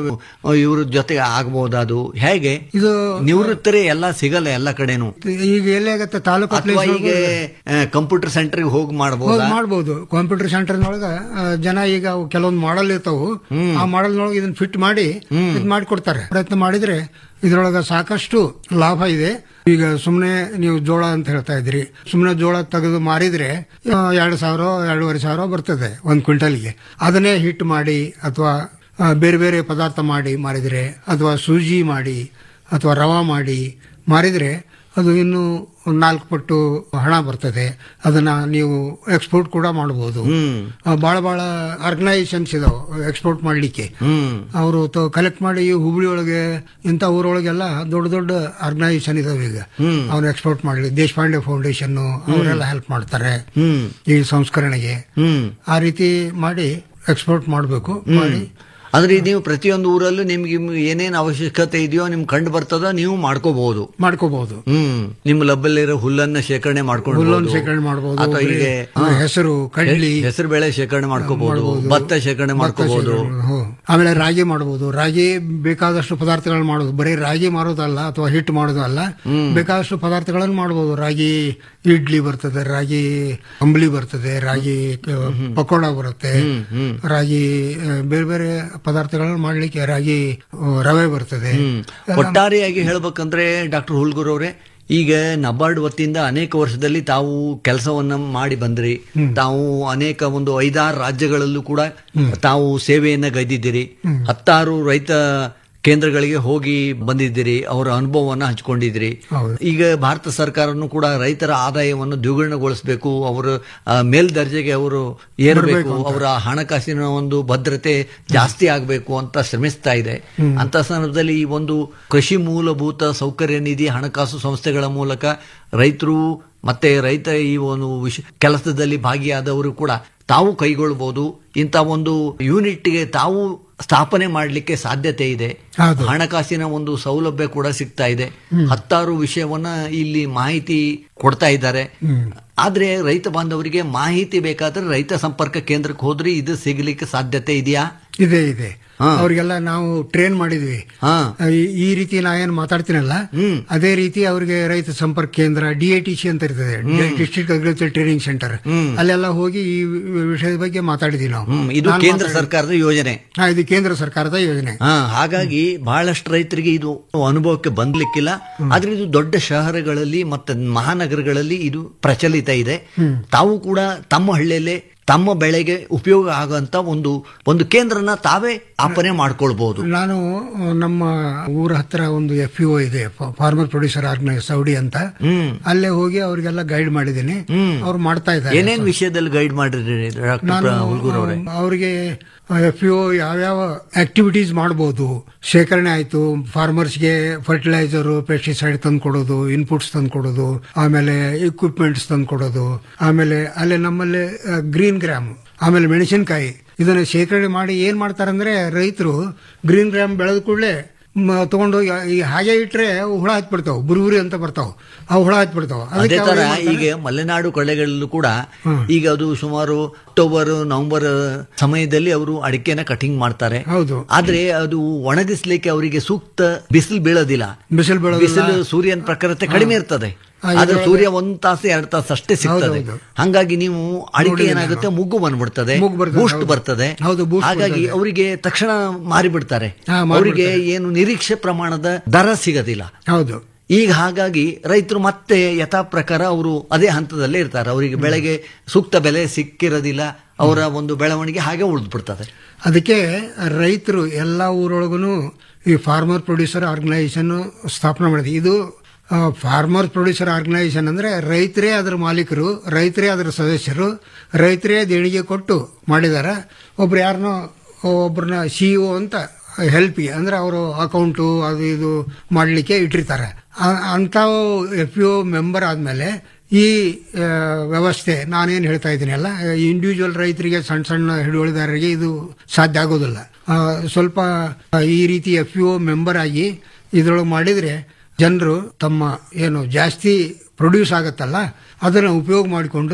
ಇವ್ರ ಜೊತೆಗೆ ಆಗ್ಬೋದು ಅದು ಹೇಗೆ ಇದು ನಿವೃತ್ತರೇ ಎಲ್ಲ ಸಿಗಲ್ಲ ಎಲ್ಲ ಕಡೆನು ಈಗ ಎಲ್ಲಾಗತ್ತೆ ತಾಲೂಕು ಅಥವಾ place ಈಗ ಕಂಪ್ಯೂಟರ್ ಸೆಂಟರ್ಗೆ ಹೋಗಿ ಹೌದು ಮಾಡಬಹುದಾ ಮಾಡ್ಬೋದು ಕಂಪ್ಯೂಟರ್ ಸೆಂಟರ್ನೊಳಗ ಆ, ಜನ ಈಗ ಅವು ಕೆಲವೊಂದು ಮಾಡಲ್ ಇರ್ತಾವು ಆ ಮಾಡಲ್ನೊಳಗೆ ಇದನ್ನ ಫಿಟ್ ಮಾಡಿ ಇದು ಮಾಡಿಕೊಡ್ತಾರೆ ಪ್ರಯತ್ನ ಮಾಡಿದ್ರೆ ಇದ್ರೊಳಗ ಸಾಕಷ್ಟು ಲಾಭ ಇದೆ ಈಗ ಸುಮ್ಮನೆ ನೀವು ಜೋಳ ಅಂತ ಹೇಳ್ತಾ ಇದ್ರಿ ಸುಮ್ಮನೆ ಜೋಳ ತೆಗೆದು ಮಾರಿದ್ರೆ ಆ, ಎರಡು ಸಾವಿರ ಎರಡೂವರೆ ಸಾವಿರ ಬರ್ತದೆ ಒಂದ್ ಕ್ವಿಂಟಲ್ಗೆ ಅದನ್ನೇ ಹಿಟ್ ಮಾಡಿ ಅಥವಾ ಆ, ಬೇರೆ ಬೇರೆ ಪದಾರ್ಥ ಮಾಡಿ ಮಾರಿದ್ರೆ ಅಥವಾ ಸೂಜಿ ಮಾಡಿ ಅಥವಾ ರವಾ ಮಾಡಿ ಮಾರಿದ್ರೆ ಅದು ಇನ್ನು ಒಂದ್ ನಾಲ್ಕು ಪಟ್ಟು ಹಣ ಬರ್ತದೆ ಅದನ್ನ ನೀವು ಎಕ್ಸ್ಪೋರ್ಟ್ ಕೂಡ ಮಾಡಬಹುದು ಬಹಳ ಬಹಳ ಆರ್ಗನೈಸೇಷನ್ಸ್ ಇದಾವೆ ಎಕ್ಸ್ಪೋರ್ಟ್ ಮಾಡ್ಲಿಕ್ಕೆ ಅವರು ಕಲೆಕ್ಟ್ ಮಾಡಿ ಹುಬ್ಳಿ ಒಳಗೆ ಇಂಥ ಊರೊಳಗೆಲ್ಲ ದೊಡ್ಡ ದೊಡ್ಡ ಆರ್ಗನೈಸೇಷನ್ ಇದಾವೆ ಈಗ ಅವ್ನು ಎಕ್ಸ್ಪೋರ್ಟ್ ಮಾಡ್ಲಿ ದೇಶಪಾಂಡೆ ಫೌಂಡೇಶನ್ ಅವರೆಲ್ಲ ಹೆಲ್ಪ್ ಮಾಡ್ತಾರೆ ಈ ಸಂಸ್ಕರಣೆಗೆ ಆ ರೀತಿ ಮಾಡಿ ಎಕ್ಸ್ಪೋರ್ಟ್ ಮಾಡಬೇಕು ಮಾಡಿ ಅಂದ್ರೆ ನೀವು ಪ್ರತಿಯೊಂದು ಊರಲ್ಲೂ ನಿಮ್ಗೆ ಏನೇನ್ ಅವಶ್ಯಕತೆ ಇದೆಯೋ ನಿಮ್ ಕಂಡು ಬರ್ತದೋ ನೀವು ಮಾಡ್ಕೋಬಹುದು ಮಾಡ್ಕೋಬಹುದು ಹ್ಮ್ ನಿಮ್ ಲಬ್ಬಲ್ಲಿರೋ ಹುಲ್ಲನ್ನ ಶೇಖರಣೆ ಮಾಡ್ಕೊಂಡು ಹುಲ್ಲನ್ನು ಶೇಖರಣೆ ಮಾಡಬಹುದು ಅಥವಾ ಈಗ ಹೆಸರು ಕಡ್ಲಿ ಹೆಸರು ಬೇಳೆ ಶೇಖರಣೆ ಮಾಡ್ಕೋಬಹುದು ಭತ್ತ ಶೇಖರಣೆ ಮಾಡ್ಕೋಬಹುದು ಹ್ಮ್. ಆಮೇಲೆ ರಾಗಿ ಮಾಡಬಹುದು ರಾಗಿ ಬೇಕಾದಷ್ಟು ಪದಾರ್ಥಗಳನ್ನ ಮಾಡೋದು ಬರೀ ರಾಗಿ ಮಾರೋದಲ್ಲ ಅಥವಾ ಹಿಟ್ ಮಾಡೋದು ಅಲ್ಲ ಬೇಕಾದಷ್ಟು ಪದಾರ್ಥಗಳನ್ನು ಮಾಡಬಹುದು ರಾಗಿ ಇಡ್ಲಿ ಬರ್ತದೆ ರಾಗಿ ಅಂಬಲಿ ಬರ್ತದೆ ರಾಗಿ ಆ, ಪಕೋಡ ಬರುತ್ತೆ ರಾಗಿ ಆ, ಬೇರೆ ಬೇರೆ ಪದಾರ್ಥಗಳನ್ನು ಮಾಡ್ಲಿಕ್ಕೆ ರಾಗಿ ಆ, ರವೆ ಬರ್ತದೆ ಒಟ್ಟಾರೆಯಾಗಿ ಹೇಳ್ಬೇಕಂದ್ರೆ ಡಾಕ್ಟರ್ ಹುಲ್ಗೂರ್ ಅವರೇ ಈಗ ನಬಾರ್ಡ್ ವತಿಯಿಂದ ಅನೇಕ ವರ್ಷದಲ್ಲಿ ತಾವು ಕೆಲಸವನ್ನ ಮಾಡಿ ಬಂದ್ರಿ ತಾವು ಅನೇಕ ಒಂದು ಐದಾರು ರಾಜ್ಯಗಳಲ್ಲೂ ಕೂಡ ತಾವು ಸೇವೆಯನ್ನ ಗೈದಿದ್ದೀರಿ ಹತ್ತಾರು ರೈತ ಕೇಂದ್ರಗಳಿಗೆ ಹೋಗಿ ಬಂದಿದ್ದೀರಿ ಅವರ ಅನುಭವವನ್ನ ಹಂಚ್ಕೊಂಡಿದ್ದೀರಿ ಹೌದು. ಈಗ ಭಾರತ ಸರ್ಕಾರನು ಕೂಡ ರೈತರ ಆದಾಯವನ್ನು ದ್ವಿಗುಣಗೊಳಿಸಬೇಕು ಅವರ ಆ, ಮೇಲ್ದರ್ಜೆಗೆ ಅವರು ಏರಬೇಕು ಅವರ ಹಣಕಾಸಿನ ಒಂದು ಭದ್ರತೆ ಜಾಸ್ತಿ ಆಗಬೇಕು ಅಂತ ಶ್ರಮಿಸ್ತಾ ಇದೆ ಅಂತ ಸಂದರ್ಭದಲ್ಲಿ ಈ ಒಂದು ಕೃಷಿ ಮೂಲಭೂತ ಸೌಕರ್ಯ ನಿಧಿ ಹಣಕಾಸು ಸಂಸ್ಥೆಗಳ ಮೂಲಕ ರೈತರು ಮತ್ತೆ ರೈತ ಈ ಒಂದು ವಿಷ ಕೆಲಸದಲ್ಲಿ ಭಾಗಿಯಾದವರು ಕೂಡ ತಾವು ಕೈಗೊಳ್ಳಬಹುದು ಇಂಥ ಒಂದು ಯೂನಿಟ್ಗೆ ತಾವು ಸ್ಥಾಪನೆ ಮಾಡಲಿಕ್ಕೆ ಸಾಧ್ಯತೆ ಇದೆ ಹೌದು. ಹಣಕಾಸಿನ ಒಂದು ಸೌಲಭ್ಯ ಕೂಡ ಸಿಗ್ತಾ ಇದೆ ಹತ್ತಾರು ವಿಷಯವನ್ನ ಇಲ್ಲಿ ಮಾಹಿತಿ ಕೊಡ್ತಾ ಇದ್ದಾರೆ ಆದ್ರೆ ರೈತ ಬಾಂಧವರಿಗೆ ಮಾಹಿತಿ ಬೇಕಾದ್ರೆ ರೈತ ಸಂಪರ್ಕ ಕೇಂದ್ರಕ್ಕೆ ಹೋದ್ರೆ ಇದು ಸಿಗಲಿಕ್ಕೆ ಸಾಧ್ಯತೆ ಇದೆಯಾ ಇದೆ ಇದೆ ಅವ್ರಿಗೆಲ್ಲ ನಾವು ಟ್ರೈನ್ ಮಾಡಿದ್ವಿ ಹಾ ಈ- ಈ ರೀತಿ ನಾ ಏನ್ ಮಾತಾಡ್ತೀನಲ್ಲ ಅದೇ ರೀತಿ ಅವ್ರಿಗೆ ರೈತ ಸಂಪರ್ಕ ಕೇಂದ್ರ ಡಿಎಟಿಸಿ ಅಂತ ಇರ್ತದೆ ಡಿಸ್ಟ್ರಿಕ್ಟ್ ಅಗ್ರಿಕಲ್ಚರ್ ಟ್ರೈನಿಂಗ್ ಸೆಂಟರ್ ಅಲ್ಲೆಲ್ಲ ಹೋಗಿ ಈ ವಿ- ವಿಷಯದ ಬಗ್ಗೆ ಮಾತಾಡಿದ್ವಿ ನಾವು ಹ್ಮ್, ಇದು ನಾನ್ ಕೇಂದ್ರ ಮಾತಾಡಿದ್ದು. ಸರ್ಕಾರದ ಯೋಜನೆ ಹಾ, ಇದು ಕೇಂದ್ರ ಸರ್ಕಾರದ ಯೋಜನೆ ಹಾ ಹಾಗಾಗಿ ಬಹಳಷ್ಟು ರೈತರಿಗೆ ಇದು ಅನುಭವಕ್ಕೆ ಬಂದ್ಲಿಕ್ಕಿಲ್ಲ ಆದ್ರೆ ಇದು ದೊಡ್ಡ ಶಹರಗಳಲ್ಲಿ ಮತ್ತೆ ಮಹಾನಗರಗಳಲ್ಲಿ ಇದು ಪ್ರಚಲಿತ ಇದೆ ತಾವು ಕೂಡ ತಮ್ಮ ಹಳ್ಳಿಯಲ್ಲೇ ತಮ್ಮ ಬೆಳೆಗೆ ಉಪಯೋಗ ಆಗುವಂತ ಒಂದು ಒಂದು ಕೇಂದ್ರನ ತಾವೇ ಸ್ಥಾಪನೆ ಮಾಡ್ಕೊಳ್ಬಹುದು ನಾನು ಆ, ನಮ್ಮ ಊರ ಹತ್ರ ಒಂದು ಎಫ್ ಇ ಇದೆ ಫಾರ್ಮರ್ ಪ್ರೊಡ್ಯೂಸರ್ ಆರ್ಗನೈಸ್ ಸೌಡಿ ಅಂತ ಅಲ್ಲೇ ಹೋಗಿ ಅವ್ರಿಗೆಲ್ಲ ಗೈಡ್ ಮಾಡಿದ್ದೀನಿ ಅವ್ರು ಮಾಡ್ತಾ ಇದ್ದಾರೆ ಏನೇನ್ ವಿಷಯದಲ್ಲಿ ಗೈಡ್ ಮಾಡಿರಿ ಡಾಕ್ಟರ್ ನಾನು ಹುಲ್ಗೂರ್ ಅವರೇ ಅವರಿಗೆ ಎಫ್ ಯು ಯಾವ್ಯಾವ ಆಕ್ಟಿವಿಟೀಸ್ ಮಾಡಬಹುದು ಶೇಖರಣೆ ಆಯ್ತು ಫಾರ್ಮರ್ಸ್ಗೆ ಫರ್ಟಿಲೈಸರ್ ಪೆಸ್ಟಿಸೈಡ್ ತಂದು ಕೊಡೋದು ಇನ್ಪುಟ್ಸ್ ತಂದು ಕೊಡೋದು ಆಮೇಲೆ ಇಕ್ವಿಪ್ಮೆಂಟ್ಸ್ ತಂದು ಕೊಡೋದು ಆಮೇಲೆ ಅಲ್ಲೇ ನಮ್ಮಲ್ಲಿ ಗ್ರೀನ್ ಗ್ರಾಮ್ ಆಮೇಲೆ ಮೆಣಸಿನಕಾಯಿ ಇದನ್ನ ಶೇಖರಣೆ ಮಾಡಿ ಏನ್ ಮಾಡ್ತಾರಂದ್ರೆ ರೈತರು ಗ್ರೀನ್ ಗ್ರಾಮ್ ಬೆಳೆದ ಕೂಡಲೇ ತಗೊಂಡೋಗಿ ಈ ಹಾಗೆ ಇಟ್ರೆ ಅವು ಹುಳ ಹತ್ಬಿಡ್ತಾವ ಬುರುಬುರಿ ಅಂತ ಬರ್ತಾವ ಆ ಹುಳ ಹತ್ಬಿಡ್ತಾವ ಅದೇ ಅದಕ್ಕೆ ಅವ್ರು ತರ ಏನ್ ಮಾಡ್ತಾರೆ? ಈಗ ಮಲೆನಾಡು ಕೊಳ್ಳೆಗಳಲ್ಲೂ ಕೂಡ ಈಗ ಅದು ಸುಮಾರು ಅಕ್ಟೋಬರ್ ನವೆಂಬರ್ ಸಮಯದಲ್ಲಿ ಅವರು ಅಡಿಕೆನ ಕಟಿಂಗ್ ಮಾಡ್ತಾರೆ ಹೌದು. ಆದ್ರೆ ಅದು ಒಣಗಿಸ್ಲಿಕ್ಕೆ ಅವರಿಗೆ ಸೂಕ್ತ ಬಿಸಿಲು ಬೀಳೋದಿಲ್ಲ ಬಿಸಿಲು ಬೀಳೋದಿಲ್ಲ. ಬಿಸಿಲು ಸೂರ್ಯನ ಪ್ರಖರತೆ ಕಡಿಮೆ ಇರ್ತದೆ ಆ, ಆದ್ರೆ ಇದ್ರೊಳಗೆ- ಸೂರ್ಯ ಒಂದ್ ತಾಸು ಎರಡು ತಾಸು ಅಷ್ಟೇ ಸಿಗ್ತದೆ ಹೌದು, ಹೌದು. ಹಂಗಾಗಿ ನೀವು ಅಡಿಕೆ ನೋಡಿದ್ದೀನಿ ಏನಾಗುತ್ತೆ ಮುಗ್ಗು ಬಂದ್ಬಿಡ್ತದೆ ಮುಗ್ಗು ಬರ್ತದೆ, ಬೂಸ್ಟ್ ಹೌದು. ಬರ್ತದೆ ಹೌದು, boost ಹಾಗಾಗಿ ಬರ್ತದೆ. ಅವರಿಗೆ ತಕ್ಷಣ ಮಾರಿಬಿಡ್ತಾರೆ ಹಾ, ಅವರಿಗೆ ಮಾರಿಬಿಡ್ತಾರೆ. ಏನು ನಿರೀಕ್ಷೆ ಪ್ರಮಾಣದ ದರ ಸಿಗೋದಿಲ್ಲ ಹೌದು ಈಗ ಹಾಗಾಗಿ ರೈತರು ಮತ್ತೆ ಯಥಾ ಪ್ರಕಾರ ಅವರು ಅದೇ ಹಂತದಲ್ಲೇ ಇರ್ತಾರೆ ಅವರಿಗೆ ಬೆಳೆಗೆ ಸೂಕ್ತ ಬೆಲೆ ಸಿಕ್ಕಿರೋದಿಲ್ಲ ಅವರ ಒಂದು ಬೆಳವಣಿಗೆ ಹಾಗೆ ಉಳಿದು ಬಿಡ್ತದೆ ಅದಕ್ಕೆ ರೈತರು ಎಲ್ಲ ಊರೊಳಗೂ ಈ ಫಾರ್ಮರ್ ಪ್ರೊಡ್ಯೂಸರ್ ಆರ್ಗನೈಸೇಷನ್ ಸ್ಥಾಪನೆ ಮಾಡಿದೆ ಇದು ಫಾರ್ಮರ್ ಪ್ರೊಡ್ಯೂಸರ್ ಆರ್ಗನೈಸೇಷನ್ ಅಂದ್ರೆ ರೈತರೇ ಅದರ ಮಾಲೀಕರು ರೈತರೇ ಅದರ ಸದಸ್ಯರು ರೈತರೇ ದೇಣಿಗೆ ಕೊಟ್ಟು ಮಾಡಿದಾರೆ ಒಬ್ರು ಯಾರನ್ನೋ ಒಬ್ಬರನ್ನ ಸಿಇಒ ಅಂತ ಹೆಲ್ಪಿಗೆ ಅಂದ್ರೆ ಅವರು ಅಕೌಂಟು ಅದು ಇದು ಮಾಡಲಿಕ್ಕೆ ಇಟ್ಟಿರ್ತಾರೆ ಆ- ಅಂಥ ಎಫ್ ಯು ಮೆಂಬರ್ ಆದಮೇಲೆ ಈ ಆ, ವ್ಯವಸ್ಥೆ ನಾನೇನು ಹೇಳ್ತಾ ಇದ್ದೀನಿ ಅಲ್ಲ ಇಂಡಿವಿಜುವಲ್ ರೈತರಿಗೆ ಸಣ್ಣ ಸಣ್ಣ ಹಿಡುವಳಿದಾರರಿಗೆ ಇದು ಸಾಧ್ಯ ಆಗೋದಿಲ್ಲ ಆ, ಸ್ವಲ್ಪ ಆ, ಈ ರೀತಿ ಎಫ್ ಯು ಮೆಂಬರ್ ಆಗಿ ಇದ್ರೊಳಗೆ ಮಾಡಿದ್ರೆ ಜನರು ತಮ್ಮ ಏನು ಜಾಸ್ತಿ ಪ್ರೊಡ್ಯೂಸ್ ಆಗತ್ತಲ್ಲ ಅದನ್ನು ಉಪಯೋಗ ಮಾಡಿಕೊಂಡು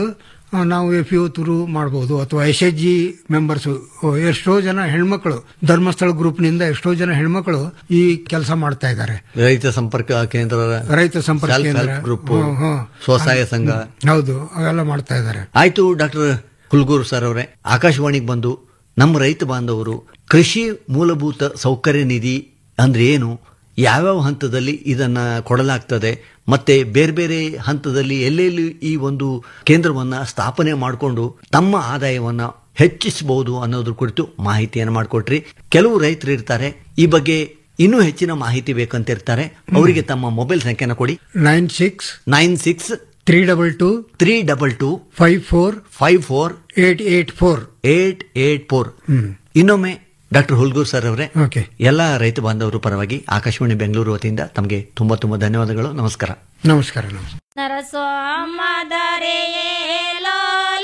ಆ, ನಾವು ಎಫ್ ಯು ತುರು ಮಾಡ್ಬೋದು ಅಥವಾ ಎಸ್ ಎಚ್ ಜಿ ಮೆಂಬರ್ಸ್ ಎಷ್ಟೋ ಜನ ಹೆಣ್ಮಕ್ಳು ಧರ್ಮಸ್ಥಳ ಗ್ರೂಪ್ನಿಂದ ಎಷ್ಟೋ ಜನ ಹೆಣ್ಮಕ್ಳು ಈ ಕೆಲಸ ಮಾಡ್ತಾ ಇದ್ದಾರೆ ರೈತ ಸಂಪರ್ಕ ಕೇಂದ್ರ ರೈತ ಸಂಪರ್ಕ Self ಕೇಂದ್ರ help group, ಹ್ಮ್, ಹ್ಮ್. ಸ್ವಸಹಾಯ ಸಂಘ ಹೌದು ಅವೆಲ್ಲ ಮಾಡ್ತಾ ಇದ್ದಾರೆ ಆಯ್ತು ಡಾಕ್ಟರ್ ಹುಲ್ಗೂರು ಸರ್ ಅವರೇ ಆಕಾಶವಾಣಿಗೆ ಬಂದು ನಮ್ಮ ರೈತ ಬಾಂಧವರು ಕೃಷಿ ಮೂಲಭೂತ ಸೌಕರ್ಯ ನಿಧಿ ಅಂದ್ರೆ ಏನು ಯಾವ್ಯಾವ ಹಂತದಲ್ಲಿ ಇದನ್ನ ಕೊಡಲಾಗ್ತದೆ ಮತ್ತೆ ಬೇರೆ ಬೇರೆ ಹಂತದಲ್ಲಿ ಎಲ್ಲೆಲ್ಲಿ ಈ ಒಂದು ಕೇಂದ್ರವನ್ನ ಸ್ಥಾಪನೆ ಮಾಡಿಕೊಂಡು ತಮ್ಮ ಆದಾಯವನ್ನ ಹೆಚ್ಚಿಸಬಹುದು ಅನ್ನೋದ್ರ ಕುರಿತು ಮಾಹಿತಿಯನ್ನು ಮಾಡಿಕೊಟ್ರಿ ಕೆಲವು ರೈತರು ಇರ್ತಾರೆ ಈ ಬಗ್ಗೆ ಇನ್ನೂ ಹೆಚ್ಚಿನ ಮಾಹಿತಿ ಬೇಕಂತ ಇರ್ತಾರೆ ಅವರಿಗೆ ತಮ್ಮ ಮೊಬೈಲ್ ಸಂಖ್ಯೆನ ಕೊಡಿ nine six nine six three double two three double two five four five four eight eight four eight eight four ಇನ್ನೊಮ್ಮೆ ಡಾಕ್ಟರ್ ಹುಲ್ಗೂರ್ ಸರ್ ಅವರೇ ಓಕೆ ಎಲ್ಲ ರೈತ ಬಾಂಧವರು ಪರವಾಗಿ ಆಕಾಶವಾಣಿ ಬೆಂಗಳೂರು ವತಿಯಿಂದ ತಮಗೆ ತುಂಬಾ ತುಂಬಾ ಧನ್ಯವಾದಗಳು ನಮಸ್ಕಾರ ನಮಸ್ಕಾರ ನಮಸ್ಕಾರ ನರಸೋಮದರೆಯೇ ಲೋಲ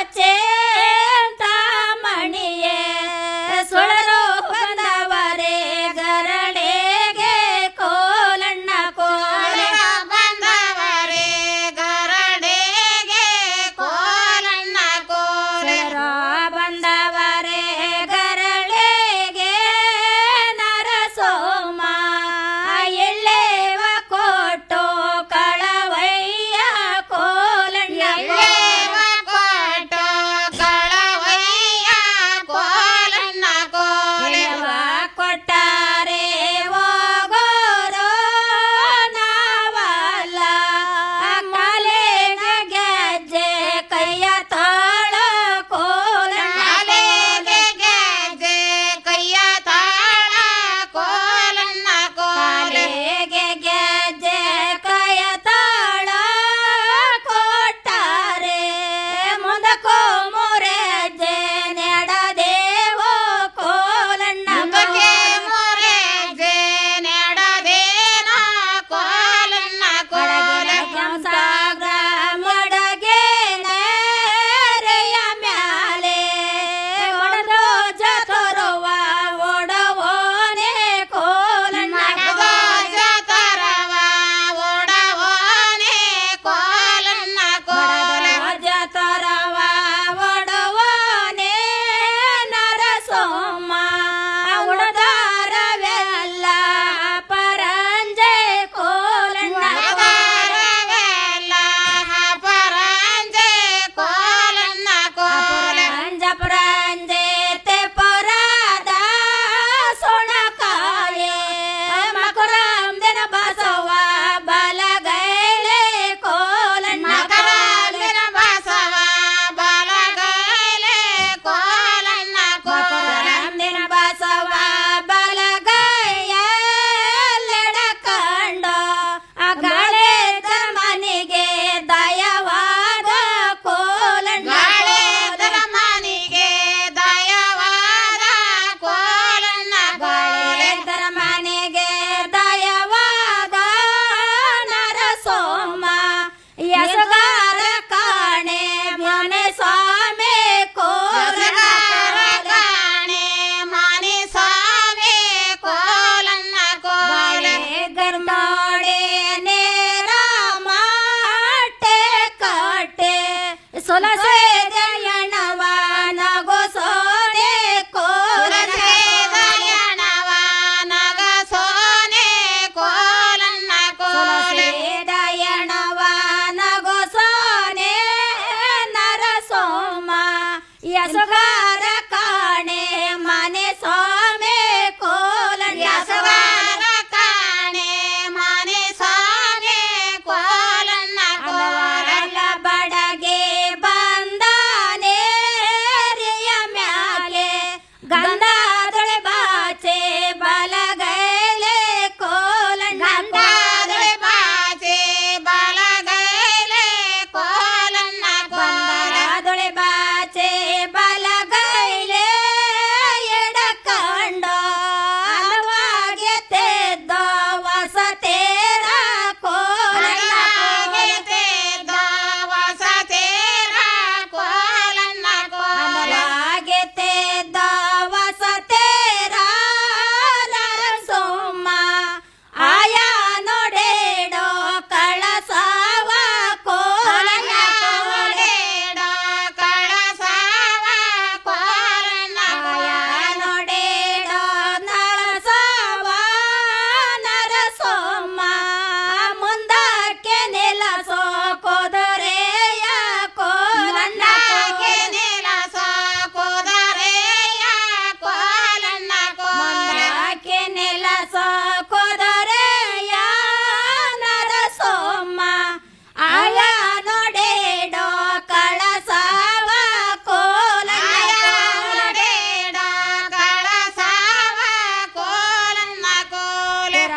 ಮಣಿಯೇ ಸುಳರು ಬಂದವರೇ ಗರಡೆಗೆ ಕೋಲಣ್ಣ ಕೋಲ ಬಂದವರೇ ಗರಡೆಗೆ ಕೋಲಣ್ಣ ಕೋಲ ಬಂದವರೇ ಗರಳೆಗೆ ನರಸೋಮ ಎಳ್ಳೆವ ಕೊಟ್ಟು ಕಳವಯ್ಯ ಕೋಲಣ್ಣ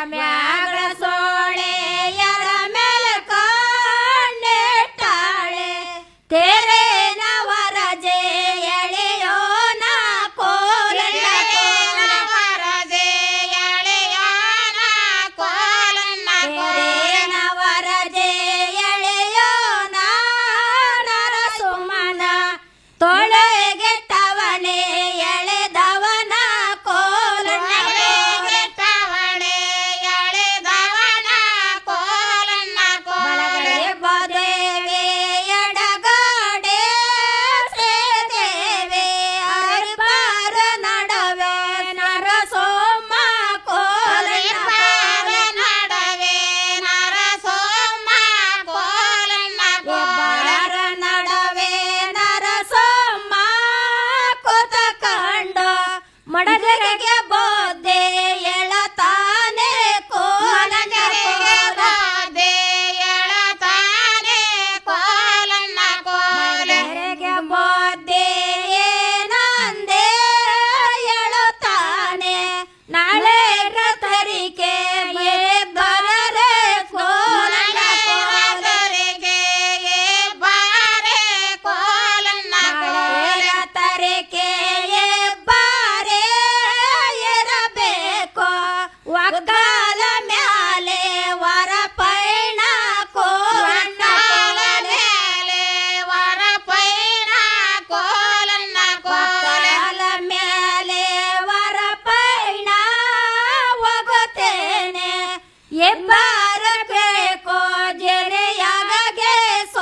ಮ್ಯಾಗಳ ಸೋಳೆ ಎರ ಮೇಲೆ ಕಣ್ಣಿಟ್ಟಾಳೆ ತೆರೆ ನವರಜೆ ಎಳೆಯೋ ನಾ ಕೋಲಣ್ಣ ನವರಜೆ ಎಳೆಯೋ ನಾ ಕೋಲಣ್ಣ ನವರಜೆ ಎಳೆಯೋ ನಾ ನರಸುಮನ ತೊಳೆಗೆಟ್ಟವನೇ ಎಳೆದವನ ಕೋಲಣ್ಣ ಗೆಟ್ಟವನೇ ಎಳೆದವನ ಕೋಲಣ್ಣ ಕೋಲಡೆ ಬದೇವೆ ಎಡಗಾಡೆ ಶ್ರೀದೇವೆ ಅರಿಪಾರ ನಡವೆ ನರಸೋಮ ಕೋಲಣ್ಣ ನಡವೆ ನರಸೋಮ ಕೋಲಣ್ಣ ಕೋಲರ ನಡವೆ ನರಸೋಮ ಕೂತ ಕಂಡು ಮಡಗರಿಗೆ ಬೋದೆ ಎಳತಾನೆ ಕೋಲಂಗರಿಗೆ ಬೋದೆ ಎಳತಾನೆ ಕೋಲಣ್ಣ ಕೋಲರಿಗೆ ಬೋದೆ ಏನಂದೆ ಎಳುತ್ತಾನೆ ನಾಳೆ ರಥರಿಗೆ ಬರರೆ ಕೋಲಣ್ಣ ಕೋಲರಿಗೆ ಬಾರೆ ಕೋಲಣ್ಣ ರಥರಿಗೆ ಬಾರೆ ಇರಬೇಕು ಒಗ್ಗಾಲ ಮ್ಯಾಲೆ ವರ ಪೈಣ ಕೋಲಣ್ಣ ಮೇಲೆ ವರ ಪೈಣ ಕೋಲಣ್ಣ ಕೋಲ ಮೇಲೆ ವರ ಪೈಣ ಹೋಗುತ್ತೇನೆ ಎಬ್ಬಾರ ಬೇಕೋ ಜೆರೆಯಾಗೆ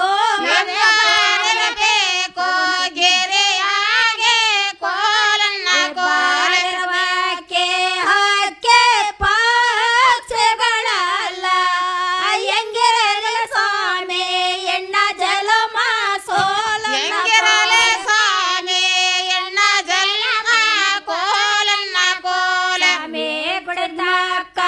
ಸೋಮಬೇಕು ಗೆರೆಯಾಗೆ ಕೋಲಣ್ಣ ಕೋಲಕ್ಕೆ ಹಕ್ಕೆ ಪಾಕ್ಷಗಳಲ್ಲ ಅಯ್ಯಂಗಿರಲೆ ಸ್ವಾಮಿ ಎಣ್ಣ ಜಲಮ ಸೋಲಂಗಿರಲೆ ಸ್ವಾಮಿ ಎಣ್ಣ ಜಲಮ ಕೋಲಣ್ಣ ಕೋಲ ಮೇ ಬಿಡತಾಕ